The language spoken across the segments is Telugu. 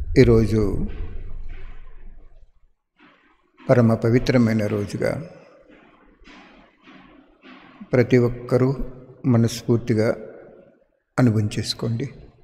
ఈరోజు పరమ పవిత్రమైన రోజుగా ప్రతి ఒక్కరూ మనస్ఫూర్తిగా అనుభవించేసుకోండి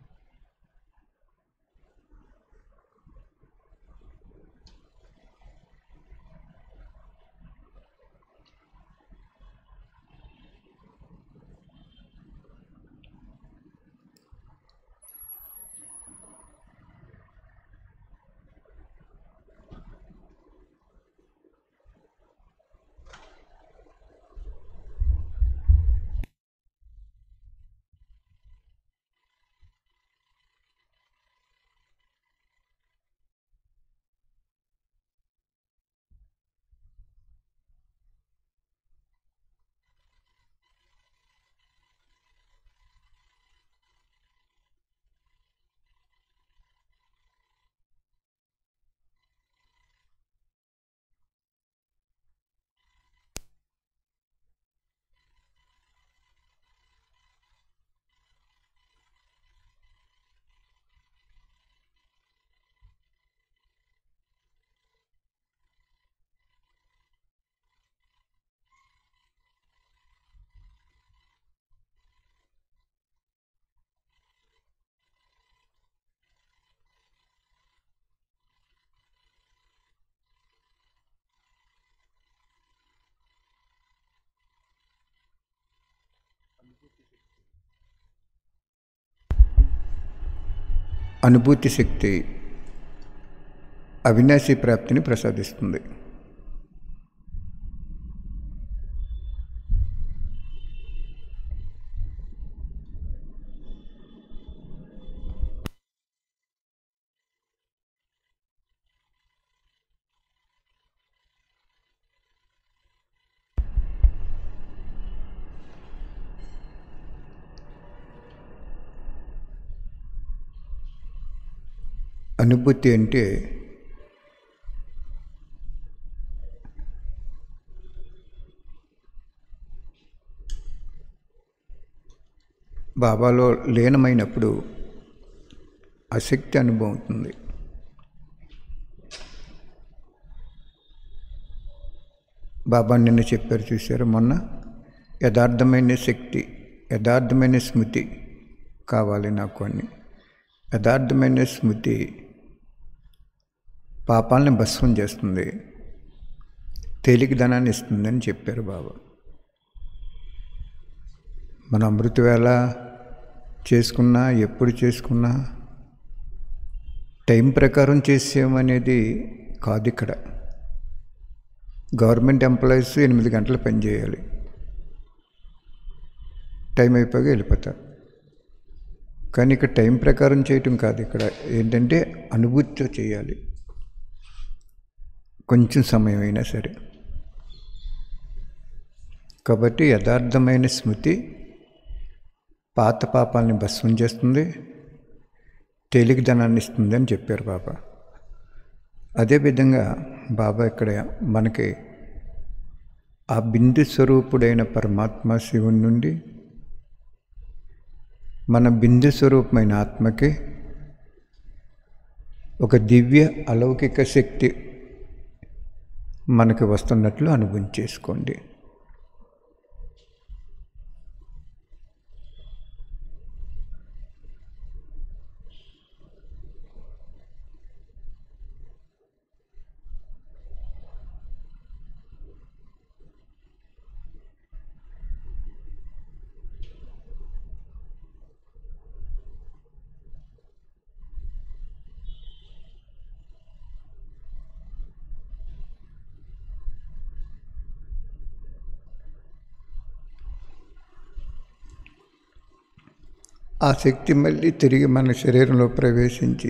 అనుభూతి శక్తి అవినాశి ప్రాప్తిని ప్రసాదిస్తుంది అనుభూతి అంటే బాబాలో లీనమైనప్పుడు ఆసక్తి అనుభవం అవుతుంది బాబా నిన్న చెప్పారు చూశారు మొన్న యథార్థమైన శక్తి యథార్థమైన స్మృతి కావాలి నాకు అని యథార్థమైన స్మృతి పాపాలని భస్మం చేస్తుంది తేలికధనాన్ని ఇస్తుందని చెప్పారు బాబా మన అమృత వేళ చేసుకున్నా ఎప్పుడు చేసుకున్నా టైం ప్రకారం చేసేమనేది కాదు ఇక్కడ గవర్నమెంట్ ఎంప్లాయీస్ ఎనిమిది గంటలు పనిచేయాలి టైం అయిపోయి వెళ్ళిపోతారు కానీ ఇక్కడ టైం ప్రకారం చేయటం కాదు ఇక్కడ ఏంటంటే అనుభూతితో చేయాలి కొంచెం సమయం అయినా సరే కాబట్టి యథార్థమైన స్మృతి పాత పాపాలని భస్మం చేస్తుంది తేలికధనాన్ని ఇస్తుంది అని చెప్పారు బాబా అదేవిధంగా బాబా ఇక్కడ మనకి ఆ బిందు స్వరూపుడైన పరమాత్మ శివుని నుండి మన బిందు స్వరూపమైన ఆత్మకి ఒక దివ్య అలౌకిక శక్తి మనకి వస్తున్నట్లు అనుభవించేసుకోండి ఆ శక్తి మళ్ళీ తిరిగి మన శరీరంలో ప్రవేశించి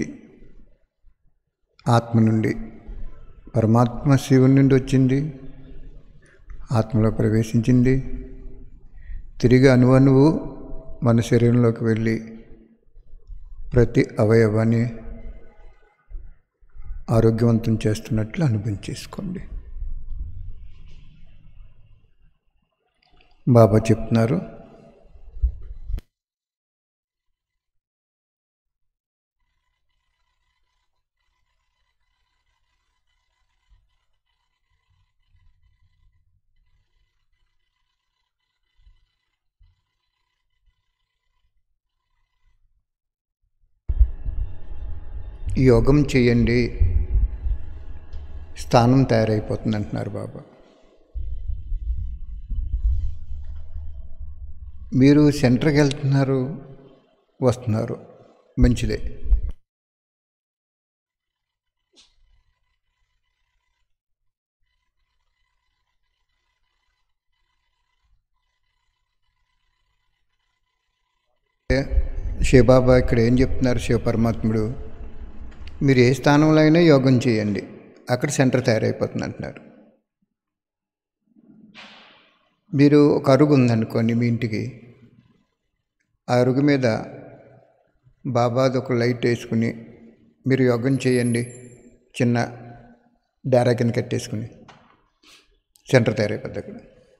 ఆత్మ నుండి పరమాత్మ శివుని నుండి వచ్చింది ఆత్మలో ప్రవేశించింది తిరిగి అణువణువు మన శరీరంలోకి వెళ్ళి ప్రతి అవయవాన్ని ఆరోగ్యవంతం చేస్తున్నట్లు అనుభవించేసుకోండి బాబా చెప్తున్నారు యోగం చేయండి స్థానం తయారైపోతుంది అంటున్నారు బాబా మీరు సెంటర్కి వెళ్తున్నారు వస్తున్నారు మంచిదే శివబాబా ఇక్కడ ఏం చెప్తున్నారు శివ పరమాత్ముడు మీరు ఏ స్థానంలో అయినా యోగం చేయండి అక్కడ సెంటర్ తయారైపోతుంది అంటున్నారు మీరు ఒక అరుగు ఉందనుకోండి మీ ఇంటికి ఆ అరుగు మీద బాబాది ఒక లైట్ వేసుకుని మీరు యోగం చేయండి చిన్న డారా కింద కట్టేసుకుని సెంటర్ తయారైపోద్ది అక్కడ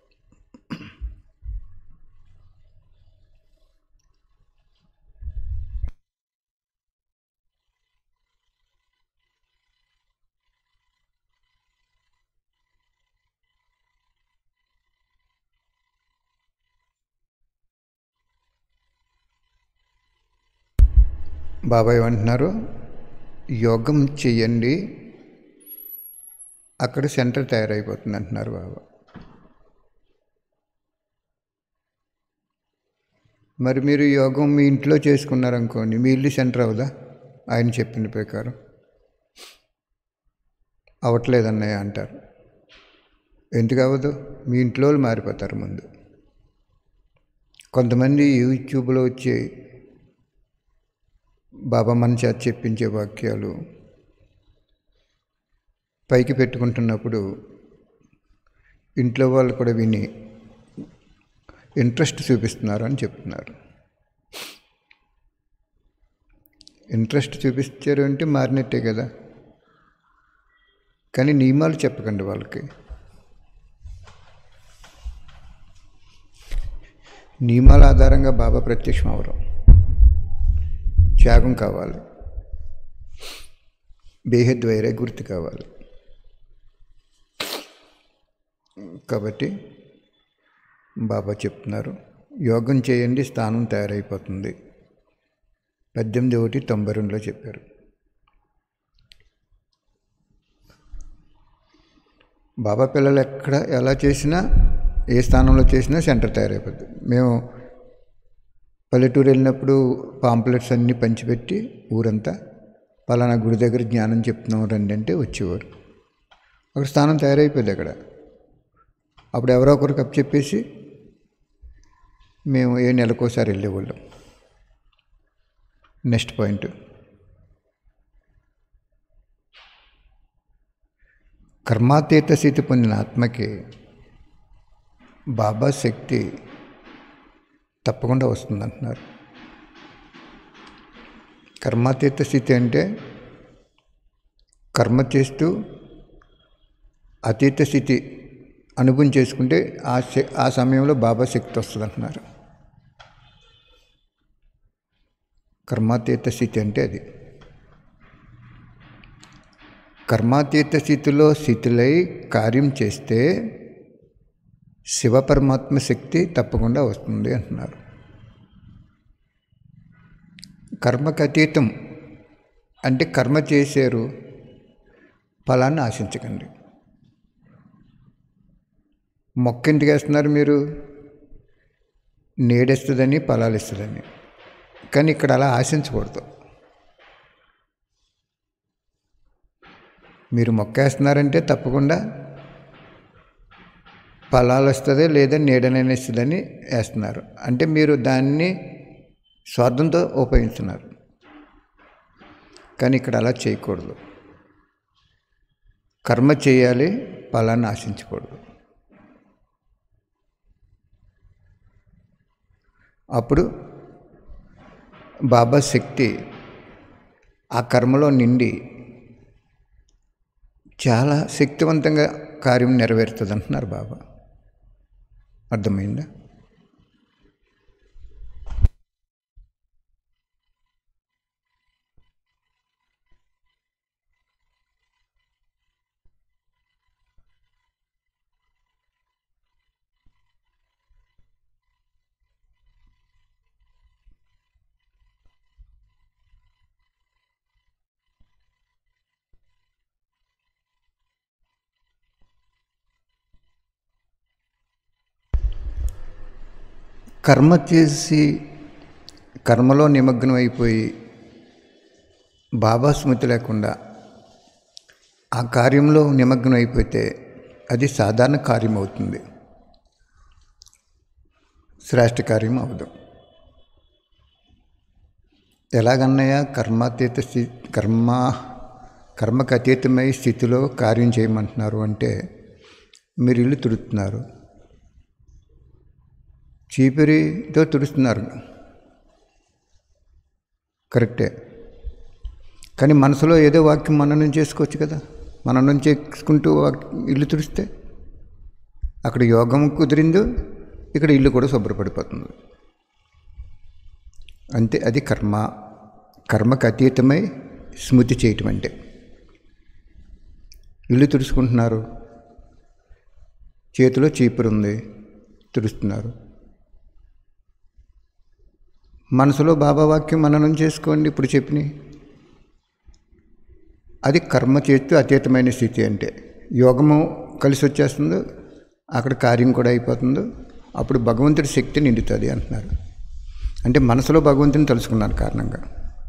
బాబాయ్ ఏమంటున్నారు యోగం చెయ్యండి అక్కడ సెంటర్ తయారైపోతుంది అంటున్నారు బాబా మరి మీరు యోగం మీ ఇంట్లో చేసుకున్నారనుకోండి మీ ఇల్లు సెంటర్ అవుదా ఆయన చెప్పిన ప్రకారం అవట్లేదన్నయ్య అంటారు ఎందుకు అవ్వదు మీ ఇంట్లో వాళ్ళు మారిపోతారు ముందు కొంతమంది యూట్యూబ్లో వచ్చే బాబా మన చేత చెప్పించే వాక్యాలు పైకి పెట్టుకుంటున్నప్పుడు ఇంట్లో వాళ్ళు కూడా విని ఇంట్రెస్ట్ చూపిస్తున్నారు అని చెప్తున్నారు ఇంట్రెస్ట్ చూపించారు అంటే మారినట్టే కదా కానీ నియమాలు చెప్పకండి వాళ్ళకి నియమాల ఆధారంగా బాబా ప్రత్యక్షం అవరు త్యాగం కావాలి బేహద్ వైరే గుర్తు కావాలి కాబట్టి బాబా చెప్తున్నారు యోగం చేయండి స్థానం తయారైపోతుంది పద్దెనిమిది ఒకటి తొంభై రెండులో చెప్పారు బాబా పిల్లలు ఎక్కడ ఎలా చేసినా ఏ స్థానంలో చేసినా సెంటర్ తయారైపోద్ది మేము పల్లెటూరు వెళ్ళినప్పుడు పాంప్లెట్స్ అన్నీ పంచిపెట్టి ఊరంతా పలానా గుడి దగ్గర జ్ఞానం చెప్తున్నాం రండి అంటే వచ్చేవారు అక్కడ స్థానం తయారైపోయింది అక్కడ అప్పుడు ఎవరో ఒకరు కప్ చెప్పేసి మేము ఏ నెలకోసారి వెళ్ళేవాళ్ళం నెక్స్ట్ పాయింట్ కర్మాతీత స్థితి పొందిన ఆత్మకి బాబా శక్తి తప్పకుండా వస్తుందంటున్నారు కర్మాతీత స్థితి అంటే కర్మ చేస్తూ అతీత స్థితి అనుభవం చేసుకుంటే ఆ శ- ఆ సమయంలో బాబా శక్తి వస్తుంది అంటున్నారు కర్మాతీత స్థితి అంటే అది కర్మాతీత స్థితిలో స్థితిలై కార్యం చేస్తే శివ పరమాత్మ శక్తి తప్పకుండా వస్తుంది అంటున్నారు కర్మకు అతీతం అంటే కర్మ చేశారు ఫలాన్ని ఆశించకండి మొక్క ఎందుకు వేస్తున్నారు మీరు నీడేస్తుందని ఫలాలు ఇస్తుందని కానీ ఇక్కడ అలా ఆశించకూడదు మీరు మొక్క వేస్తున్నారంటే తప్పకుండా ఫలాలు వస్తుంది లేదా నీడనైనా ఇస్తుందని వేస్తున్నారు అంటే మీరు దాన్ని స్వార్థంతో ఉపయోగిస్తున్నారు కానీ ఇక్కడ అలా చేయకూడదు కర్మ చేయాలి ఫలాన్ని ఆశించకూడదు అప్పుడు బాబా శక్తి ఆ కర్మలో నిండి చాలా శక్తివంతంగా కార్యం నెరవేరుతుంది అంటున్నారు బాబా అర్థమైందా కర్మ చేసి కర్మలో నిమగ్నం అయిపోయి బాబా స్మృతి లేకుండా ఆ కార్యంలో నిమగ్నం అయిపోతే అది సాధారణ కార్యం అవుతుంది శ్రేష్ఠ కార్యం అవదు ఎలాగన్నయ్య కర్మాతీత స్థితి కర్మ కర్మకు అతీతమై స్థితిలో కార్యం చేయమంటున్నారు అంటే మీరు ఇల్లు తుడుతున్నారు చీపిరితో తుడుస్తున్నారు కరెక్టే కానీ మనసులో ఏదో వాక్యం మననం చేసుకోవచ్చు కదా మననం చేసుకుంటూ ఇల్లు తుడిస్తే అక్కడ యోగం కుదిరిందో ఇక్కడ ఇల్లు కూడా శుభ్రపడిపోతుంది అంతే అది కర్మ కర్మకు అతీతమై స్మృతి చేయటం అంటే ఇల్లు తుడుచుకుంటున్నారు చేతిలో చీపురు ఉంది తుడుస్తున్నారు మనసులో బాబా వాక్యం మననం చేసుకోండి ఇప్పుడు చెప్పిన అది కర్మ చేస్తూ అతీతమైన స్థితి అంటే యోగము కలిసి వచ్చేస్తుందో అక్కడ కార్యం కూడా అయిపోతుందో అప్పుడు భగవంతుడి శక్తి నిండుతుంది అంటున్నారు అంటే మనసులో భగవంతుని తెలుసుకున్నారు కారణంగా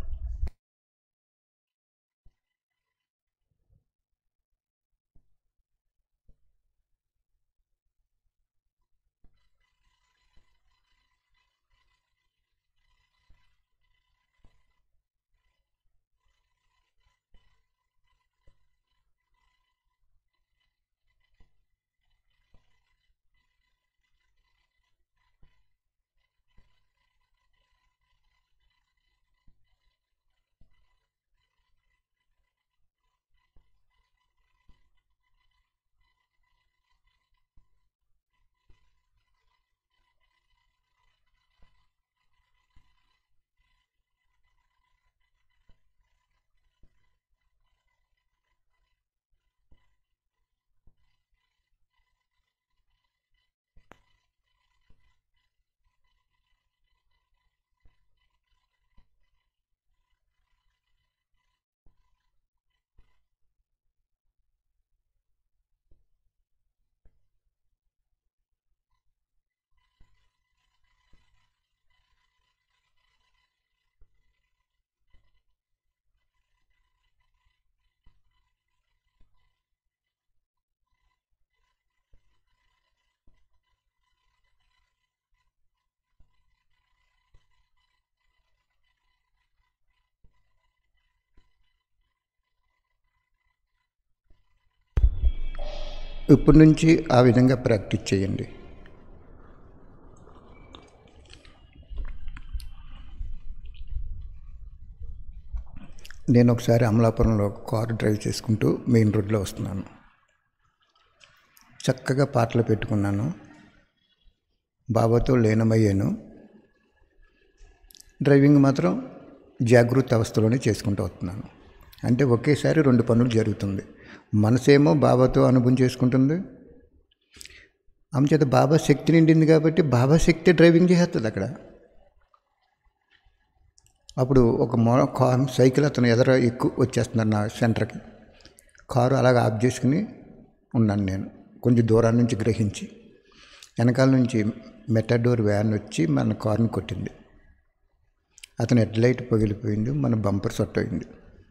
ఇప్పటి నుంచి ఆ విధంగా ప్రాక్టీస్ చేయండి నేను ఒకసారి అమలాపురంలో కారు డ్రైవ్ చేసుకుంటూ మెయిన్ రోడ్లో వస్తున్నాను చక్కగా పాటలు పెట్టుకున్నాను బాబాతో లీనమయ్యాను డ్రైవింగ్ మాత్రం జాగృత అవస్థలోనే చేసుకుంటూ వస్తున్నాను అంటే ఒకేసారి రెండు పనులు జరుగుతుంది మనసేమో బాబాతో అనుభవం చేసుకుంటుంది చేత బాబా శక్తి నిండింది కాబట్టి బాబా శక్తి డ్రైవింగ్ చేస్తుంది అక్కడ అప్పుడు ఒక మో కా సైకిల్ అతను ఎదర ఎక్కువ వచ్చేస్తున్నారు నా సెంటర్కి కారు అలాగ ఆఫ్ చేసుకుని ఉన్నాను నేను కొంచెం దూరం నుంచి గ్రహించి వెనకాల నుంచి మెటాడోర్ వ్యాన్ వచ్చి మన కారుని కొట్టింది అతను హెడ్ లైట్ పగిలిపోయింది మన బంపర్ సొట్టయింది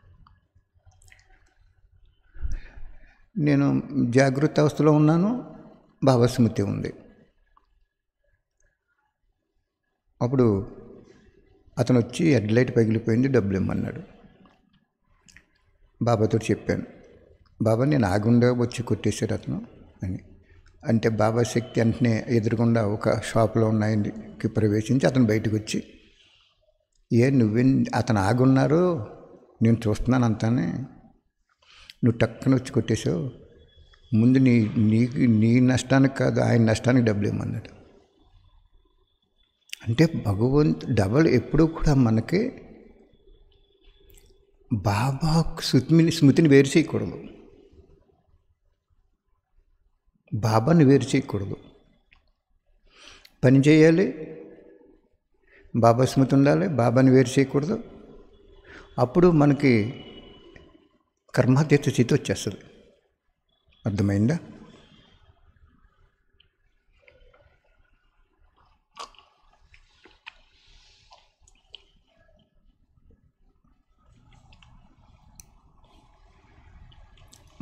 నేను జాగృత అవస్థలో ఉన్నాను బాబా స్మృతి ఉంది అప్పుడు అతను వచ్చి హెడ్ లైట్ పగిలిపోయింది డబ్బులు ఇమ్మన్నాడు బాబాతో చెప్పాను బాబా నేను ఆగుండా వచ్చి కొట్టేశాడు అతను అని అంటే బాబా శక్తి వెంటనే ఎదురుగుండా ఒక షాప్లో ఉన్నాయకి ప్రవేశించి అతను బయటకు వచ్చి ఏ నువ్వే అతను ఆగున్నారు నేను చూస్తున్నాను అంతానే నువ్వు టక్కన వచ్చి కొట్టేశావు ముందు నీ నీకు నీ నష్టానికి కాదు ఆయన నష్టానికి డబ్బులు ఇమ్మన్నాడు అంటే భగవంత్ డబల్ ఎప్పుడూ కూడా మనకి బాబా స్మృతిని స్మృతిని వేరు చేయకూడదు బాబాని వేరు చేయకూడదు పని చేయాలి బాబా స్మృతి ఉండాలి బాబాని వేరు చేయకూడదు అప్పుడు మనకి కర్మాతీత స్థితి వచ్చేస్తుంది అర్థమైందా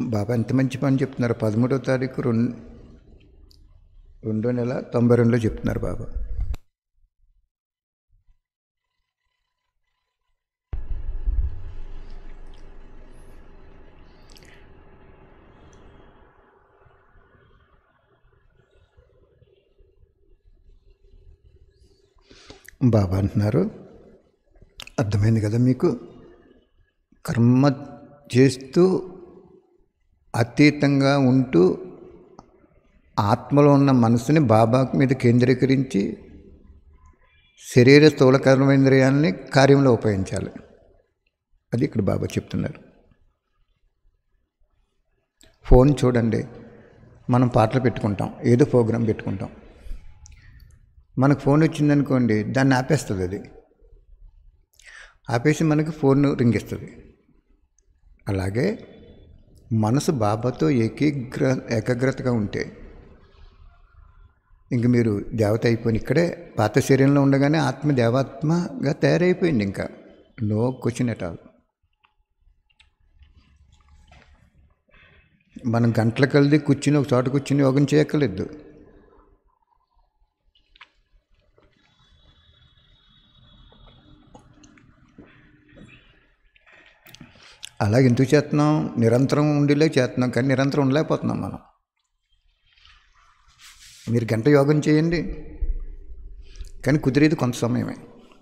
బాబా ఎంత మంచి పని చెప్తున్నారు పదమూడవ తారీఖు రెండు రెండో నెల తొంభై రెండులో చెప్తున్నారు బాబా బాబా అంటున్నారు అర్థమైంది కదా మీకు కర్మ చేస్తూ అతీతంగా ఉంటూ ఆత్మలో ఉన్న మనసుని బాబా మీద కేంద్రీకరించి శరీర స్థూల కర్మేంద్రియాలని కార్యంలో ఉపయోగించాలి అది ఇక్కడ బాబా చెప్తున్నారు ఫోన్ చూడండి మనం పాటలు పెట్టుకుంటాం ఏదో ప్రోగ్రాం పెట్టుకుంటాం మనకు ఫోన్ వచ్చిందనుకోండి దాన్ని ఆపేస్తుంది అది ఆపేసి మనకి ఫోన్ రింగిస్తుంది అలాగే మనసు బాబాతో ఏకీగ్ర ఏకాగ్రతగా ఉంటే ఇంక మీరు దేవత అయిపోయింది ఇక్కడే పాత శరీరంలో ఉండగానే ఆత్మ దేవాత్మగా తయారైపోయింది ఇంకా నో క్వశ్చన్ ఎట్ ఆల్ మనం గంటల కలిది కూర్చుని ఒక చోట కూర్చుని యోగం చేయక్కర్లేదు అలాగే ఎందుకు చేస్తున్నాం నిరంతరం ఉండేలే చేస్తున్నాం కానీ నిరంతరం ఉండలేకపోతున్నాం మనం మీరు గంట యోగం చేయండి కానీ కుదిరేది కొంత సమయమే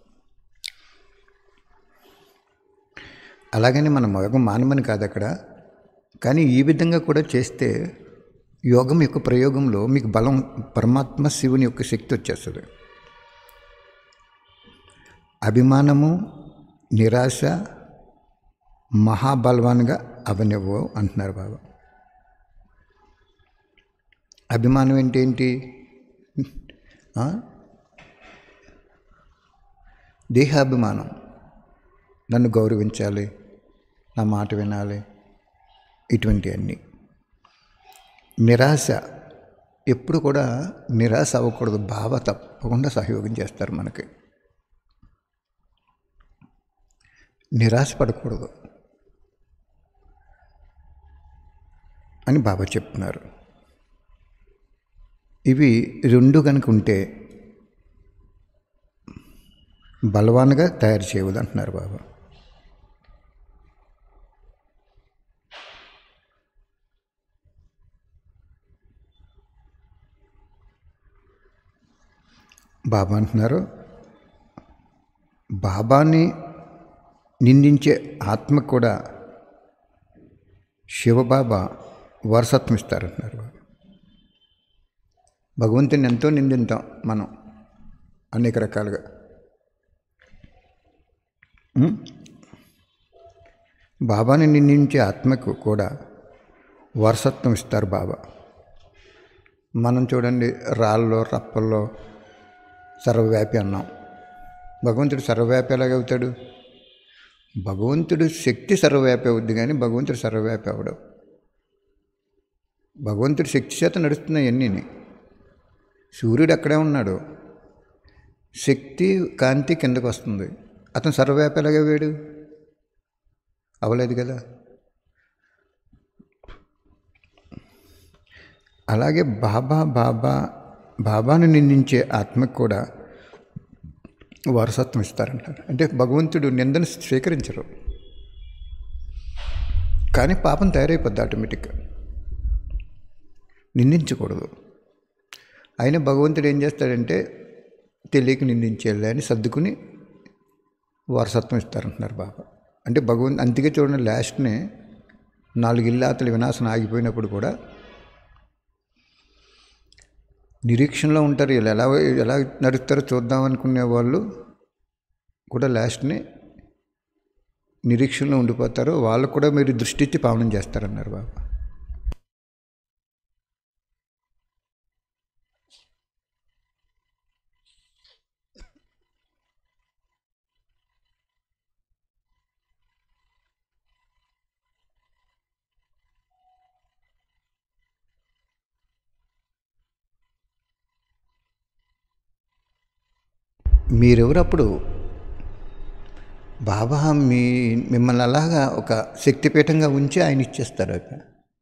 అలాగని మనం యోగం మానమని కాదు అక్కడ కానీ ఈ విధంగా కూడా చేస్తే యోగం యొక్క ప్రయోగంలో మీకు బలం పరమాత్మ శివుని యొక్క శక్తి వచ్చేస్తుంది అభిమానము నిరాశ మహాబలవాన్గా అవనివ్వు అంటున్నారు బాబా అభిమానం అంటే ఏంటి ఆ? దేహాభిమానం నన్ను గౌరవించాలి నా మాట వినాలి ఇటువంటివన్నీ నిరాశ ఎప్పుడు కూడా నిరాశ అవ్వకూడదు బావ తప్పకుండా సహయోగం చేస్తారు మనకి నిరాశ పడకూడదు అని బాబా చెప్తున్నారు ఇవి రెండు కనుక ఉంటే బలవాన్గా తయారు చేయవద్దు అంటున్నారు బాబా బాబా అంటున్నారు బాబాని నిందించే ఆత్మ కూడా శివబాబా వారసత్వం ఇస్తారంటున్నారు బాబా భగవంతుని ఎంతో నిందింతాం మనం అనేక రకాలుగా ఉం? బాబాని నిందించే ఆత్మకు కూడా వారసత్వం ఇస్తారు బాబా మనం చూడండి రాళ్ళలో రప్పల్లో సర్వవ్యాపి అన్నాం భగవంతుడు సర్వవ్యాపి ఎలాగవుతాడు భగవంతుడు శక్తి సర్వవ్యాపి అవుద్ది కానీ భగవంతుడు సర్వవ్యాపి అవడు భగవంతుడి శక్తి చేత నడుస్తున్నాయి అన్నీని సూర్యుడు అక్కడే ఉన్నాడు శక్తి కాంతి కిందకు వస్తుంది అతను సర్వవ్యాపి ఎలాగే వేడు అవలేదు కదా అలాగే బాబా బాబా బాబాను నిందించే ఆత్మకు కూడా వారసత్వం ఇస్తారంటారు అంటే భగవంతుడు నిందను స్వీకరించరు కానీ పాపం తయారైపోద్ది ఆటోమేటిక్గా నిందించకూడదు అయినా భగవంతుడు ఏం చేస్తాడంటే తెలియక నిందించేయాలి అని సర్దుకుని వారసత్వం ఇస్తారంటున్నారు బాబా అంటే భగవంతు అందుకే చూడండి లాస్ట్నే నాలుగు ఇల్లాతల వినాశనం ఆగిపోయినప్పుడు కూడా నిరీక్షణలో ఉంటారు వీళ్ళు ఎలా ఎలా నడుస్తారో చూద్దాం అనుకునే వాళ్ళు కూడా లాస్ట్ని నిరీక్షణలో ఉండిపోతారు వాళ్ళు కూడా మీరు దృష్టి ఇచ్చి పావనం చేస్తారన్నారు బాబా మీరెవరు అప్పుడు బాబా మీ మిమ్మల్ని అలాగా ఒక శక్తిపీఠంగా ఉంచి ఆయన ఇచ్చేస్తారు అక్కడ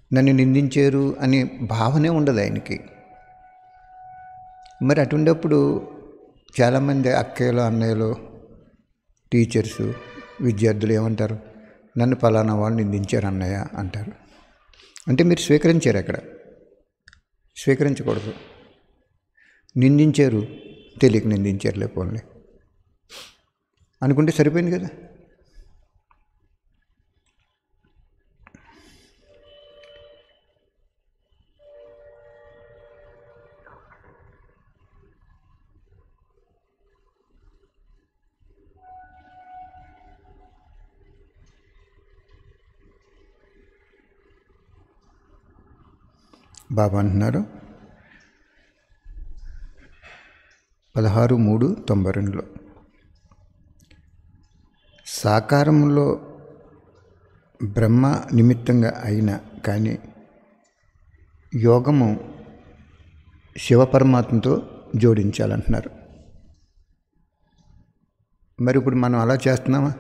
నన్ను నిందించారు అనే భావనే ఉండదు ఆయనకి మరి అటువంటిప్పుడు చాలామంది అక్కయ్యలు అన్నయ్యలు టీచర్సు విద్యార్థులు ఏమంటారు నన్ను ఫలానా వాళ్ళు నిందించారు అన్నయ్య అంటారు అంటే మీరు స్వీకరించారు అక్కడ స్వీకరించకూడదు నిందించారు తెలియక నిందించారు లేకపోలే అనుకుంటే సరిపోయింది కదా బాబా అంటున్నారు పదహారు మూడు తొంభై రెండులో సాకారంలో బ్రహ్మ నిమిత్తంగా అయిన కానీ యోగము శివపరమాత్మతో జోడించాలంటున్నారు మరి ఇప్పుడు మనం అలా చేస్తున్నామా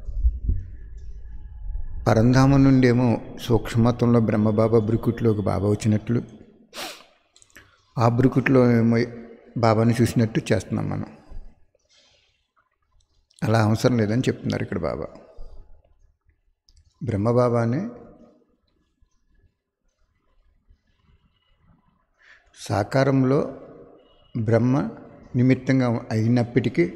పరంధామం నుండి ఏమో సూక్ష్మత్వంలో బ్రహ్మబాబా బ్రుకుట్లోకి బాబా వచ్చినట్లు ఆ బ్రుకుట్లో ఏమో బాబాని చూసినట్టు చేస్తున్నాం మనం అలా అవసరం లేదని చెప్తున్నారు ఇక్కడ బాబా బ్రహ్మబాబానే సాకారంలో బ్రహ్మ నిమిత్తంగా అయినప్పటికీ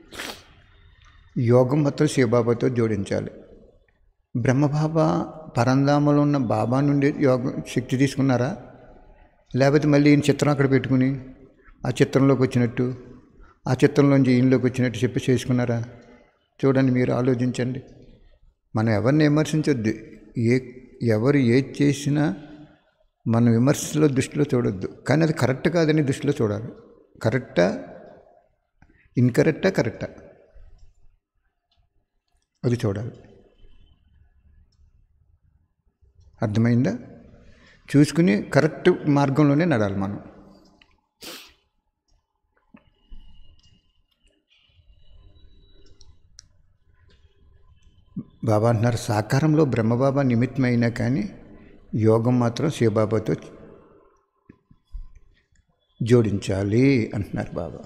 యోగం మాత్రం శివబాబాతో జోడించాలి బ్రహ్మబాబా పరంధామలో ఉన్న బాబా నుండి యోగ శక్తి తీసుకున్నారా లేకపోతే మళ్ళీ ఈయన చిత్రం అక్కడ పెట్టుకుని ఆ చిత్రంలోకి వచ్చినట్టు ఆ చిత్రంలోంచి ఈయనలోకి వచ్చినట్టు చెప్పి చేసుకున్నారా చూడండి మీరు ఆలోచించండి మనం ఎవరిని విమర్శించొద్దు ఏ ఎవరు ఏది చేసినా మన విమర్శలో దృష్టిలో చూడొద్దు కానీ అది కరెక్ట్ కాదని దృష్టిలో చూడాలి కరెక్టా ఇన్కరెక్టా కరెక్టా అది చూడాలి అర్థమైందా చూసుకుని కరెక్ట్ మార్గంలోనే నడాలి మనం బాబా అంటున్నారు సాకారంలో బ్రహ్మబాబా నిమిత్తమైనా కానీ యోగం మాత్రం శివబాబాతో జోడించాలి అంటున్నారు బాబా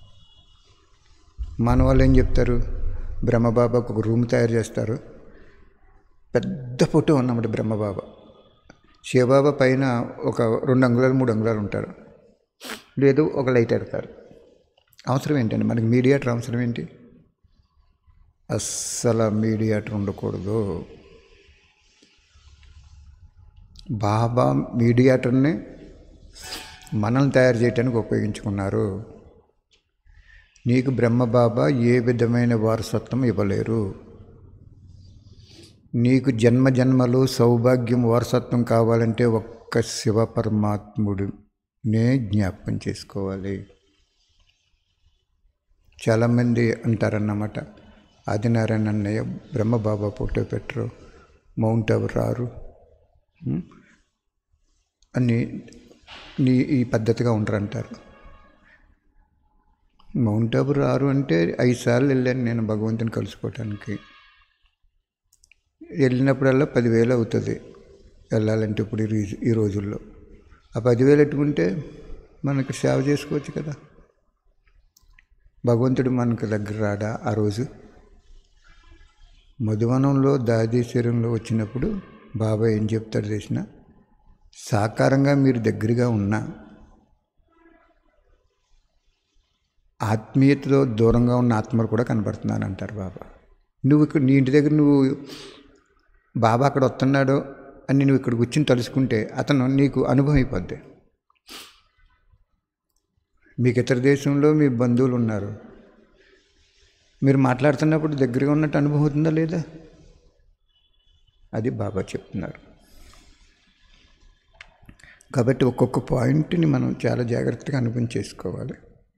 మన వాళ్ళు ఏం చెప్తారు బ్రహ్మబాబాకు ఒక రూమ్ తయారు చేస్తారు పెద్ద ఫోటో ఉన్నమాట బ్రహ్మబాబా శివబాబా పైన ఒక రెండు అంగుళాలు మూడు అంగుళాలు ఉంటారు లేదు ఒక లైట్ పెడతారు అవసరం ఏంటండి మనకి మీడియాటర్ అవసరం ఏంటి అస్సలు మీడియాటర్ ఉండకూడదు బాబా మీడియాటర్ని మనల్ని తయారు చేయడానికి ఉపయోగించుకున్నారు నీకు బ్రహ్మబాబా ఏ విధమైన వారసత్వం ఇవ్వలేరు నీకు జన్మ జన్మలు సౌభాగ్యం వారసత్వం కావాలంటే ఒక్క శివ పరమాత్ముడినే జ్ఞాపకం చేసుకోవాలి చాలామంది అంటారన్నమాట ఆదినారాయణ అన్నయ్య బ్రహ్మబాబా ఫోటో పెట్టరు మౌంట్ ఎవరు రారు ఉం? అని నీ ఈ పద్ధతిగా ఉండరంటారు మౌంట్ అబు రారు అంటే ఐదు సార్లు వెళ్ళాను నేను భగవంతుని కలుసుకోవటానికి వెళ్ళినప్పుడల్లా పదివేలు అవుతుంది వెళ్ళాలంటే ఇప్పుడు ఈ రోజు ఈ రోజుల్లో ఆ పదివేలు ఎట్టుకుంటే మనకి సేవ చేసుకోవచ్చు కదా భగవంతుడు మనకు దగ్గర రాడా ఆ రోజు మధువనంలో దాదీశ్వరంలో వచ్చినప్పుడు బాబా ఏం చెప్తాడు చేసిన సాకారంగా మీరు దగ్గరగా ఉన్నా ఆత్మీయతలో దూరంగా ఉన్న ఆత్మలు కూడా కనబడుతున్నాను అంటారు బాబా నువ్వు ఇక్కడ నీ ఇంటి దగ్గర నువ్వు బాబా అక్కడ వస్తున్నాడు అని నువ్వు ఇక్కడ కూర్చుని తలుసుకుంటే అతను నీకు అనుభవం అయిపోద్ది మీకు ఇతర దేశంలో మీ బంధువులు ఉన్నారు మీరు మాట్లాడుతున్నప్పుడు దగ్గరగా ఉన్నట్టు అనుభవం అవుతుందా లేదా అది బాబా చెప్తున్నారు కాబట్టి ఒక్కొక్క పాయింట్ని మనం చాలా జాగ్రత్తగా అనుభవం చేసుకోవాలి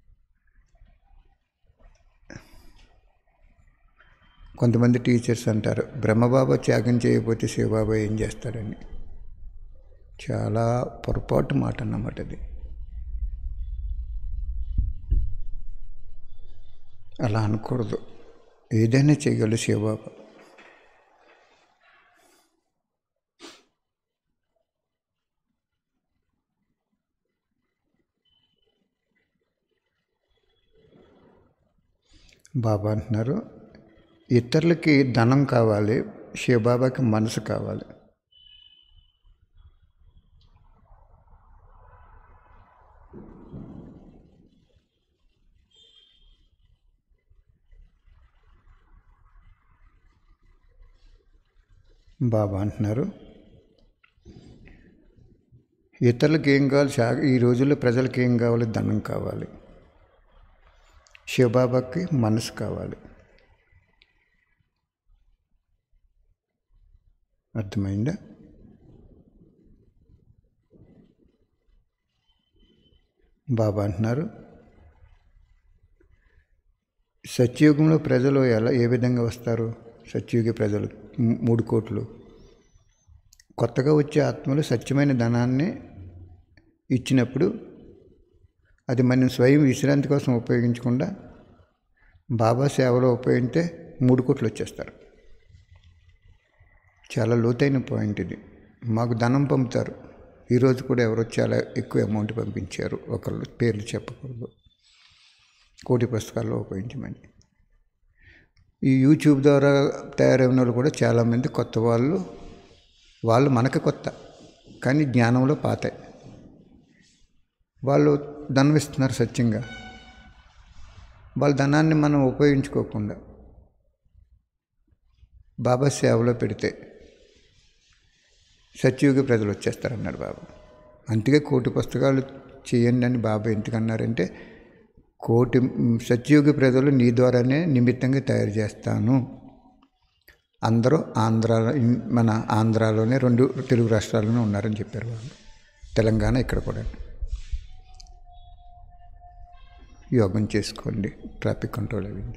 కొంతమంది టీచర్స్ అంటారు బ్రహ్మబాబా త్యాగం చేయకపోతే శివబాబా ఏం చేస్తాడని చాలా పొరపాటు మాట అన్నమాట అది అలా అనకూడదు ఏదైనా చేయగలరు శివబాబా బాబా అంటున్నారు ఇతరులకి ధనం కావాలి శివబాబాకి మనసు కావాలి బాబా అంటున్నారు ఇతరులకు ఏం కావాలి శా ఈ రోజుల్లో ప్రజలకు ఏం కావాలి ధనం కావాలి శివబాబాకి మనసు కావాలి అర్థమైందా బాబా అంటున్నారు సత్యయుగంలో ప్రజలు ఎలా ఏ విధంగా వస్తారు సత్యయుగ ప్రజలు మ్- మూడు కోట్లు కొత్తగా వచ్చే ఆత్మలు సత్యమైన ధనాన్ని ఇచ్చినప్పుడు అది మనం స్వయం విశ్రాంతి కోసం ఉపయోగించకుండా బాబా సేవలో ఉపయోగిస్తే మూడు కోట్లు వచ్చేస్తారు చాలా లోతైన పాయింట్ ఇది మాకు ధనం పంపుతారు ఈరోజు కూడా ఎవరో చాలా ఎక్కువ అమౌంట్ పంపించారు ఒకళ్ళు పేర్లు చెప్పకూడదు కోటి పుస్తకాల్లో ఉపయోగించమని ఈ యూట్యూబ్ ద్వారా తయారైన వాళ్ళు కూడా చాలామంది కొత్త వాళ్ళు వాళ్ళు మనకు కొత్త కానీ జ్ఞానంలో పాతాయి వాళ్ళు ధనం ఇస్తున్నారు సత్యంగా వాళ్ళ ధనాన్ని మనం ఉపయోగించుకోకుండా బాబా సేవలో పెడితే సత్యయుగ ప్రజలు వచ్చేస్తారన్నాడు బాబా అందుకే కోటి పుస్తకాలు చేయండి అని బాబా ఎందుకన్నారంటే కోటి సత్యయుగ ప్రజలు నీ ద్వారానే నిమిత్తంగా తయారు చేస్తాను అందరూ ఆంధ్ర మన ఆంధ్రాలోనే రెండు తెలుగు రాష్ట్రాల్లోనే ఉన్నారని చెప్పారు వాళ్ళు తెలంగాణ ఇక్కడ కూడా యోగం చేసుకోండి ట్రాఫిక్ కంట్రోల్ అవ్వండి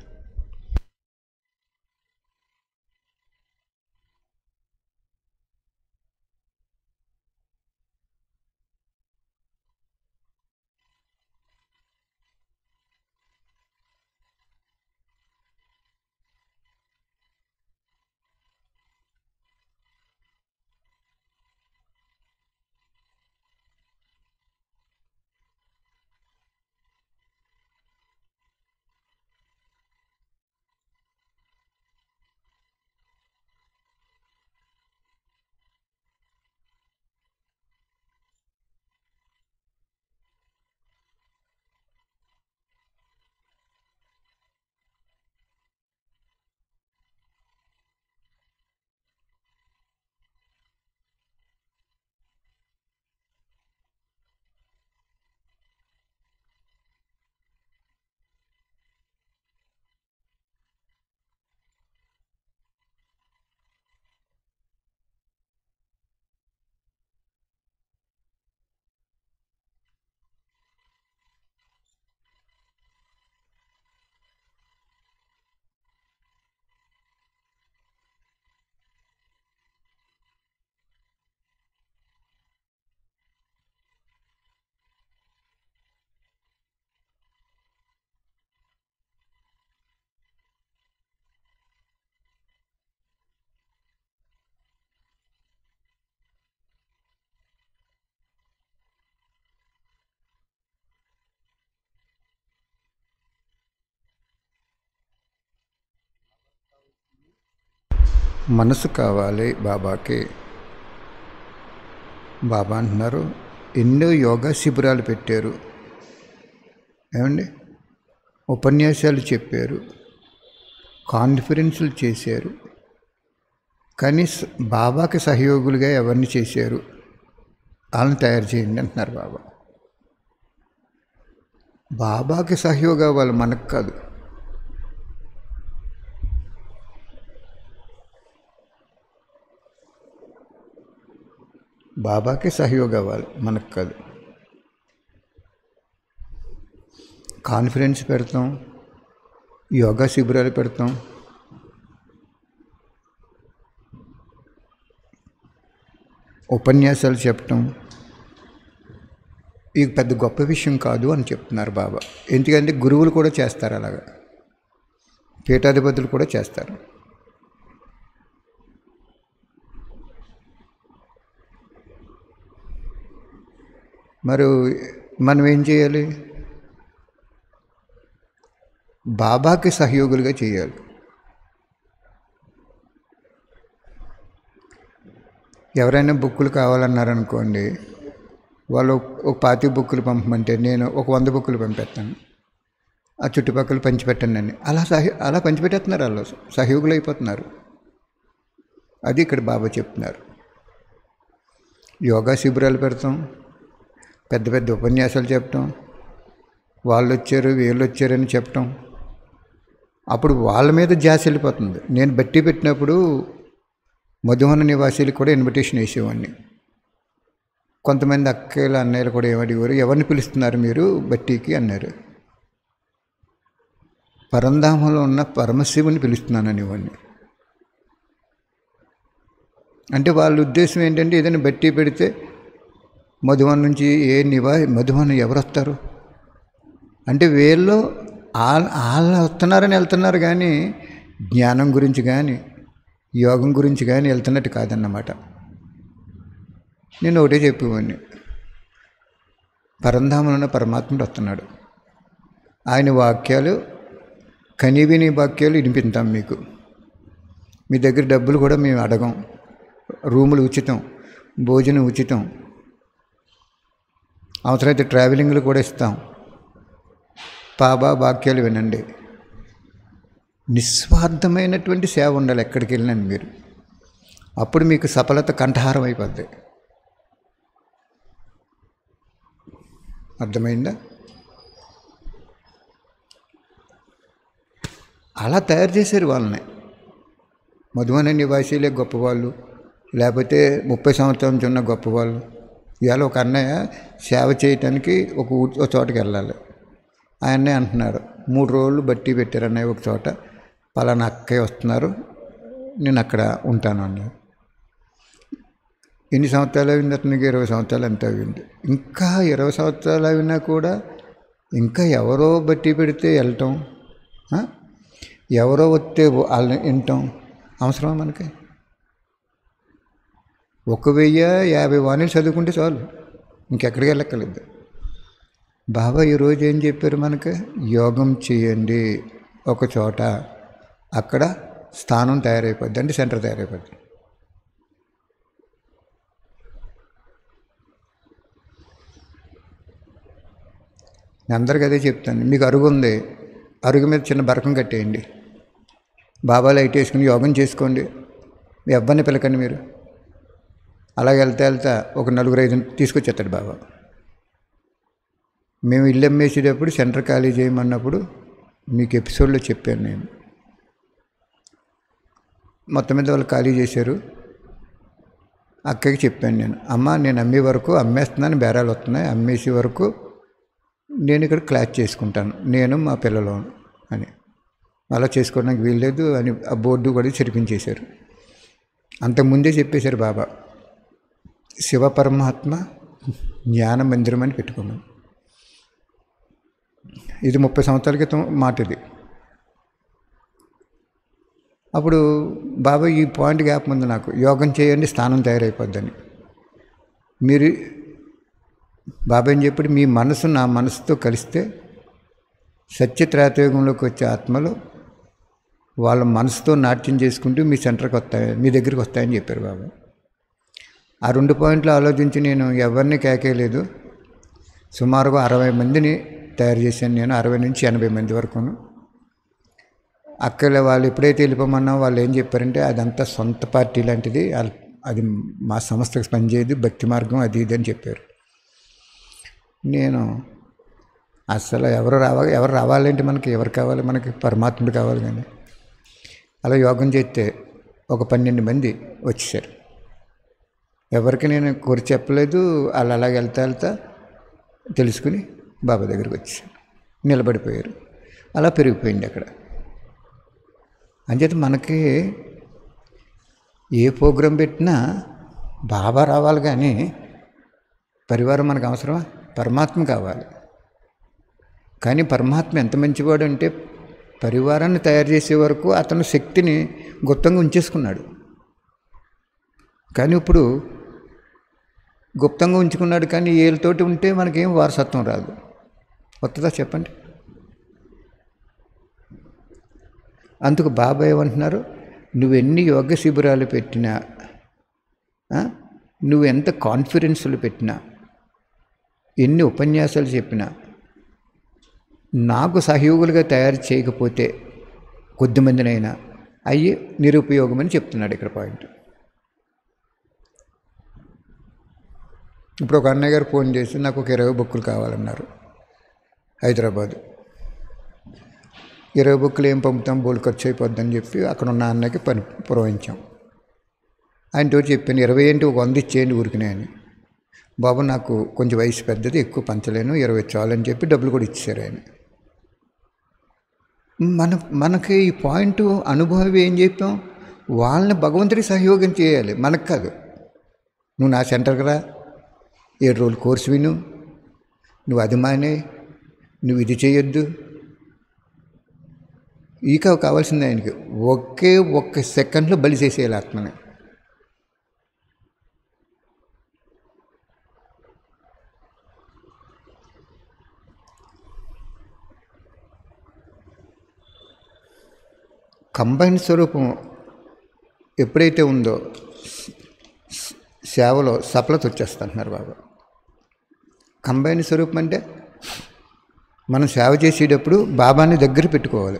మనసు కావాలి బాబాకి బాబా అంటున్నారు ఎన్నో యోగా శిబిరాలు పెట్టారు ఏమండి ఉపన్యాసాలు చెప్పారు కాన్ఫరెన్సులు చేశారు కానీ స- బాబాకి సహయోగులుగా ఎవరిని చేశారు వాళ్ళని తయారు చేయండి అంటున్నారు బాబా బాబాకి సహయోగా వాళ్ళు మనకు కాదు బాబాకి సహయోగం అవ్వాలి మనకు కాదు కాన్ఫరెన్స్ పెడతాం యోగా శిబిరాలు పెడతాం ఉపన్యాసాలు చెప్పటం ఇది పెద్ద గొప్ప విషయం కాదు అని చెప్తున్నారు బాబా ఎందుకంటే గురువులు కూడా చేస్తారు అలాగా పీఠాధిపతులు కూడా చేస్తారు మరి మనం ఏం చేయాలి బాబాకి సహయోగులుగా చేయాలి ఎవరైనా బుక్కులు కావాలన్నారనుకోండి వాళ్ళు ఒక పాతి బుక్కులు పంపమంటే నేను ఒక వంద బుక్కులు పంపిస్తాను ఆ చుట్టుపక్కల పంచిపెట్టండి అని అలా సహి అలా పంచిపెట్టేస్తున్నారు వాళ్ళు సహయోగులు అయిపోతున్నారు అది ఇక్కడ బాబా చెప్తున్నారు యోగా శిబిరాలు పెడతాం పెద్ద పెద్ద ఉపన్యాసాలు చెప్పటం వాళ్ళు వచ్చారు వీళ్ళు వచ్చారని చెప్పటం అప్పుడు వాళ్ళ మీద జాస్ వెళ్ళిపోతుంది నేను బట్టి పెట్టినప్పుడు మధువన నివాసీలకు కూడా ఇన్విటేషన్ వేసేవాడిని కొంతమంది అక్కలు అన్నయ్యలు కూడా ఏమడిగారు ఎవరిని పిలుస్తున్నారు మీరు బట్టీకి అన్నారు పరంధామంలో ఉన్న పరమశివుని పిలుస్తున్నానని ఇవన్నీ అంటే వాళ్ళ ఉద్దేశం ఏంటంటే ఏదైనా బట్టి పెడితే మధువన్ నుంచి ఏ నివా మధువన్ ఎవరు వస్తారు అంటే వీళ్ళు వాళ్ళ వాళ్ళు వస్తున్నారని వెళ్తున్నారు కానీ జ్ఞానం గురించి కానీ యోగం గురించి కానీ వెళ్తున్నట్టు కాదన్నమాట నేను ఒకటే చెప్పేవాడిని పరంధామంలో పరమాత్ముడు వస్తున్నాడు ఆయన వాక్యాలు కనివిని వాక్యాలు వినిపిస్తాం మీకు మీ దగ్గర డబ్బులు కూడా మేము అడగం రూములు ఉచితం భోజనం ఉచితం అవసరమైతే ట్రావెలింగ్లు కూడా ఇస్తాం పాబా వాక్యాలు వినండి నిస్వార్థమైనటువంటి సేవ ఉండాలి ఎక్కడికి వెళ్ళినా మీరు అప్పుడు మీకు సఫలత కంఠహారం అయిపోద్ది అర్థమైందా అలా తయారు చేశారు వాళ్ళని మధువన నివాసీలే గొప్పవాళ్ళు లేకపోతే ముప్పై సంవత్సరాల నుంచి ఉన్న గొప్పవాళ్ళు ఇవాళ ఒక అన్నయ్య సేవ చేయటానికి ఒక ఊ ఒక చోటకి వెళ్ళాలి ఆయన్నే అంటున్నారు మూడు రోజులు బట్టి పెట్టారు అన్నయ్య ఒక చోట పలానా అక్కయ్య వస్తున్నారు నేను అక్కడ ఉంటాను అన్నారు ఎన్ని సంవత్సరాలు అయింది అతనికి ఇరవై సంవత్సరాలు ఎంత అయింది ఇంకా ఇరవై సంవత్సరాలు అయినా కూడా ఇంకా ఎవరో బట్టి పెడితే వెళ్ళటం ఆ? ఎవరో వస్తే వాళ్ళని వినటం అవసరమా మనకి ఒక వెయ్యి యాభై వాణిలు చదువుకుంటే చాలు ఇంకెక్కడికి వెళ్ళక్కర్లేదు బాబా ఈరోజు ఏం చెప్పారు మనకి యోగం చేయండి ఒక చోట అక్కడ స్థానం తయారైపోద్ది అంటే సెంటర్ తయారైపోద్ది నేను అందరికీ అదే చెప్తాను మీకు అరుగు ఉంది అరుగు మీద చిన్న బరకం కట్టేయండి బాబా లైట్ వేసుకుని యోగం చేసుకోండి మీ అబ్బాయిని పిలకండి మీరు అలాగే వెళ్తా వెళ్తా ఒక నలుగురు ఐదు తీసుకొచ్చేస్తాడు బాబా మేము ఇల్లు అమ్మేసేటప్పుడు సెంటర్ ఖాళీ చేయమన్నప్పుడు మీకు ఎపిసోడ్లో చెప్పాను నేను మొత్తం మీద వాళ్ళు ఖాళీ చేశారు అక్కకి చెప్పాను నేను అమ్మ నేను అమ్మే వరకు అమ్మేస్తున్నాను బేరాలు వస్తున్నాయి అమ్మేసే వరకు నేను ఇక్కడ క్లాస్ చేసుకుంటాను నేను మా పిల్లలు అని అలా చేసుకోవడానికి వీల్లేదు అని ఆ బోర్డు కూడా చెరిపించేశారు అంతకుముందే చెప్పేశారు బాబా శివ పరమాత్మ జ్ఞాన మందిరం అని పెట్టుకున్నాం ఇది ముప్పై సంవత్సరాల క్రితం మాట ఇది అప్పుడు బాబా ఈ పాయింట్ గ్యాప్ ఉంది నాకు యోగం చేయండి స్థానం తయారైపోద్దని మీరు బాబా ఏం చెప్పాడు మీ మనసు నా మనసుతో కలిస్తే సత్యత్రాతయుగంలోకి వచ్చే ఆత్మలు వాళ్ళ మనసుతో నాట్యం చేసుకుంటూ మీ సెంటర్కి వస్తాయి మీ దగ్గరికి వస్తాయని చెప్పారు బాబా ఆ రెండు పాయింట్లు ఆలోచించి నేను ఎవరిని కేకేయలేదు సుమారుగా అరవై మందిని తయారు చేశాను నేను అరవై నుంచి ఎనభై మంది వరకును అక్కడ వాళ్ళు ఎప్పుడైతే వెళ్ళిపోమన్నా వాళ్ళు ఏం చెప్పారంటే అదంతా సొంత పార్టీ లాంటిది అల్- అది మా సంస్థకు పనిచేయదు భక్తి మార్గం అది ఇది అని చెప్పారు నేను అసలు ఎవరు రావాలి ఎవరు రావాలంటే మనకి ఎవరు కావాలి మనకి పరమాత్ముడు కావాలి కానీ అలా యోగం చేస్తే ఒక పన్నెండు మంది వచ్చేసారు ఎవరికి నేను కోరి చెప్పలేదు వాళ్ళు అలాగ వెళ్తా వెళ్తా తెలుసుకుని బాబా దగ్గరికి వచ్చాను నిలబడిపోయారు అలా పెరిగిపోయింది అక్కడ అంచేత మనకి ఏ ప్రోగ్రాం పెట్టినా బాబా రావాలి కానీ పరివారం మనకు అవసరమా పరమాత్మ కావాలి కానీ పరమాత్మ ఎంత మంచివాడు అంటే పరివారాన్ని తయారు చేసే వరకు అతను శక్తిని గుప్తంగా ఉంచేసుకున్నాడు కానీ ఇప్పుడు గుప్తంగా ఉంచుకున్నాడు కానీ వీళ్ళతోటి ఉంటే మనకేం వారసత్వం రాదు వస్తుందా చెప్పండి అందుకు బాబా ఏమంటున్నారు నువ్వు ఎన్ని యోగ శిబిరాలు పెట్టినా ఆ, నువ్వు ఎంత కాన్ఫిడెన్స్లు పెట్టినా ఎన్ని ఉపన్యాసాలు చెప్పినా నాకు సహయోగులుగా తయారు చేయకపోతే కొద్దిమందినైనా అయ్యి నిరుపయోగమని చెప్తున్నాడు ఇక్కడ పాయింట్ ఇప్పుడు ఒక అన్నయ్య గారు ఫోన్ చేసి నాకు ఒక ఇరవై బుక్కులు కావాలన్నారు హైదరాబాద్ ఇరవై బుక్కులు ఏం పంపుతాం బోల్ ఖర్చు అయిపోద్దని చెప్పి అక్కడ ఉన్న అన్నకి పని పురవించాం ఆయనతో చెప్పాను ఇరవై ఏంటి ఒక వంద ఇచ్చేయండి ఊరికినే అని బాబు నాకు కొంచెం వయసు పెద్దది ఎక్కువ పంచలేను ఇరవై చాలని చెప్పి డబ్బులు కూడా ఇచ్చారు ఆయన మన మనకి ఈ పాయింట్ అనుభవం ఏం చెప్పాం వాళ్ళని భగవంతుడికి సహయోగం చేయాలి మనకు కాదు నువ్వు నా సెంటర్కి రా ఏడు రోజులు కోర్సు విను నువ్వు అది మానే నువ్వు ఇది చేయొద్దు ఈక కావాల్సింది ఆయనకి ఒకే ఒక్క సెకండ్లో బలి చేసేయాలి ఆత్మని కంబైన్ స్వరూపం ఎప్పుడైతే ఉందో సేవలో సఫలత వచ్చేస్తుంటున్నారు బాబా కంబైన్ స్వరూపం అంటే మనం సేవ చేసేటప్పుడు బాబాని దగ్గర పెట్టుకోవాలి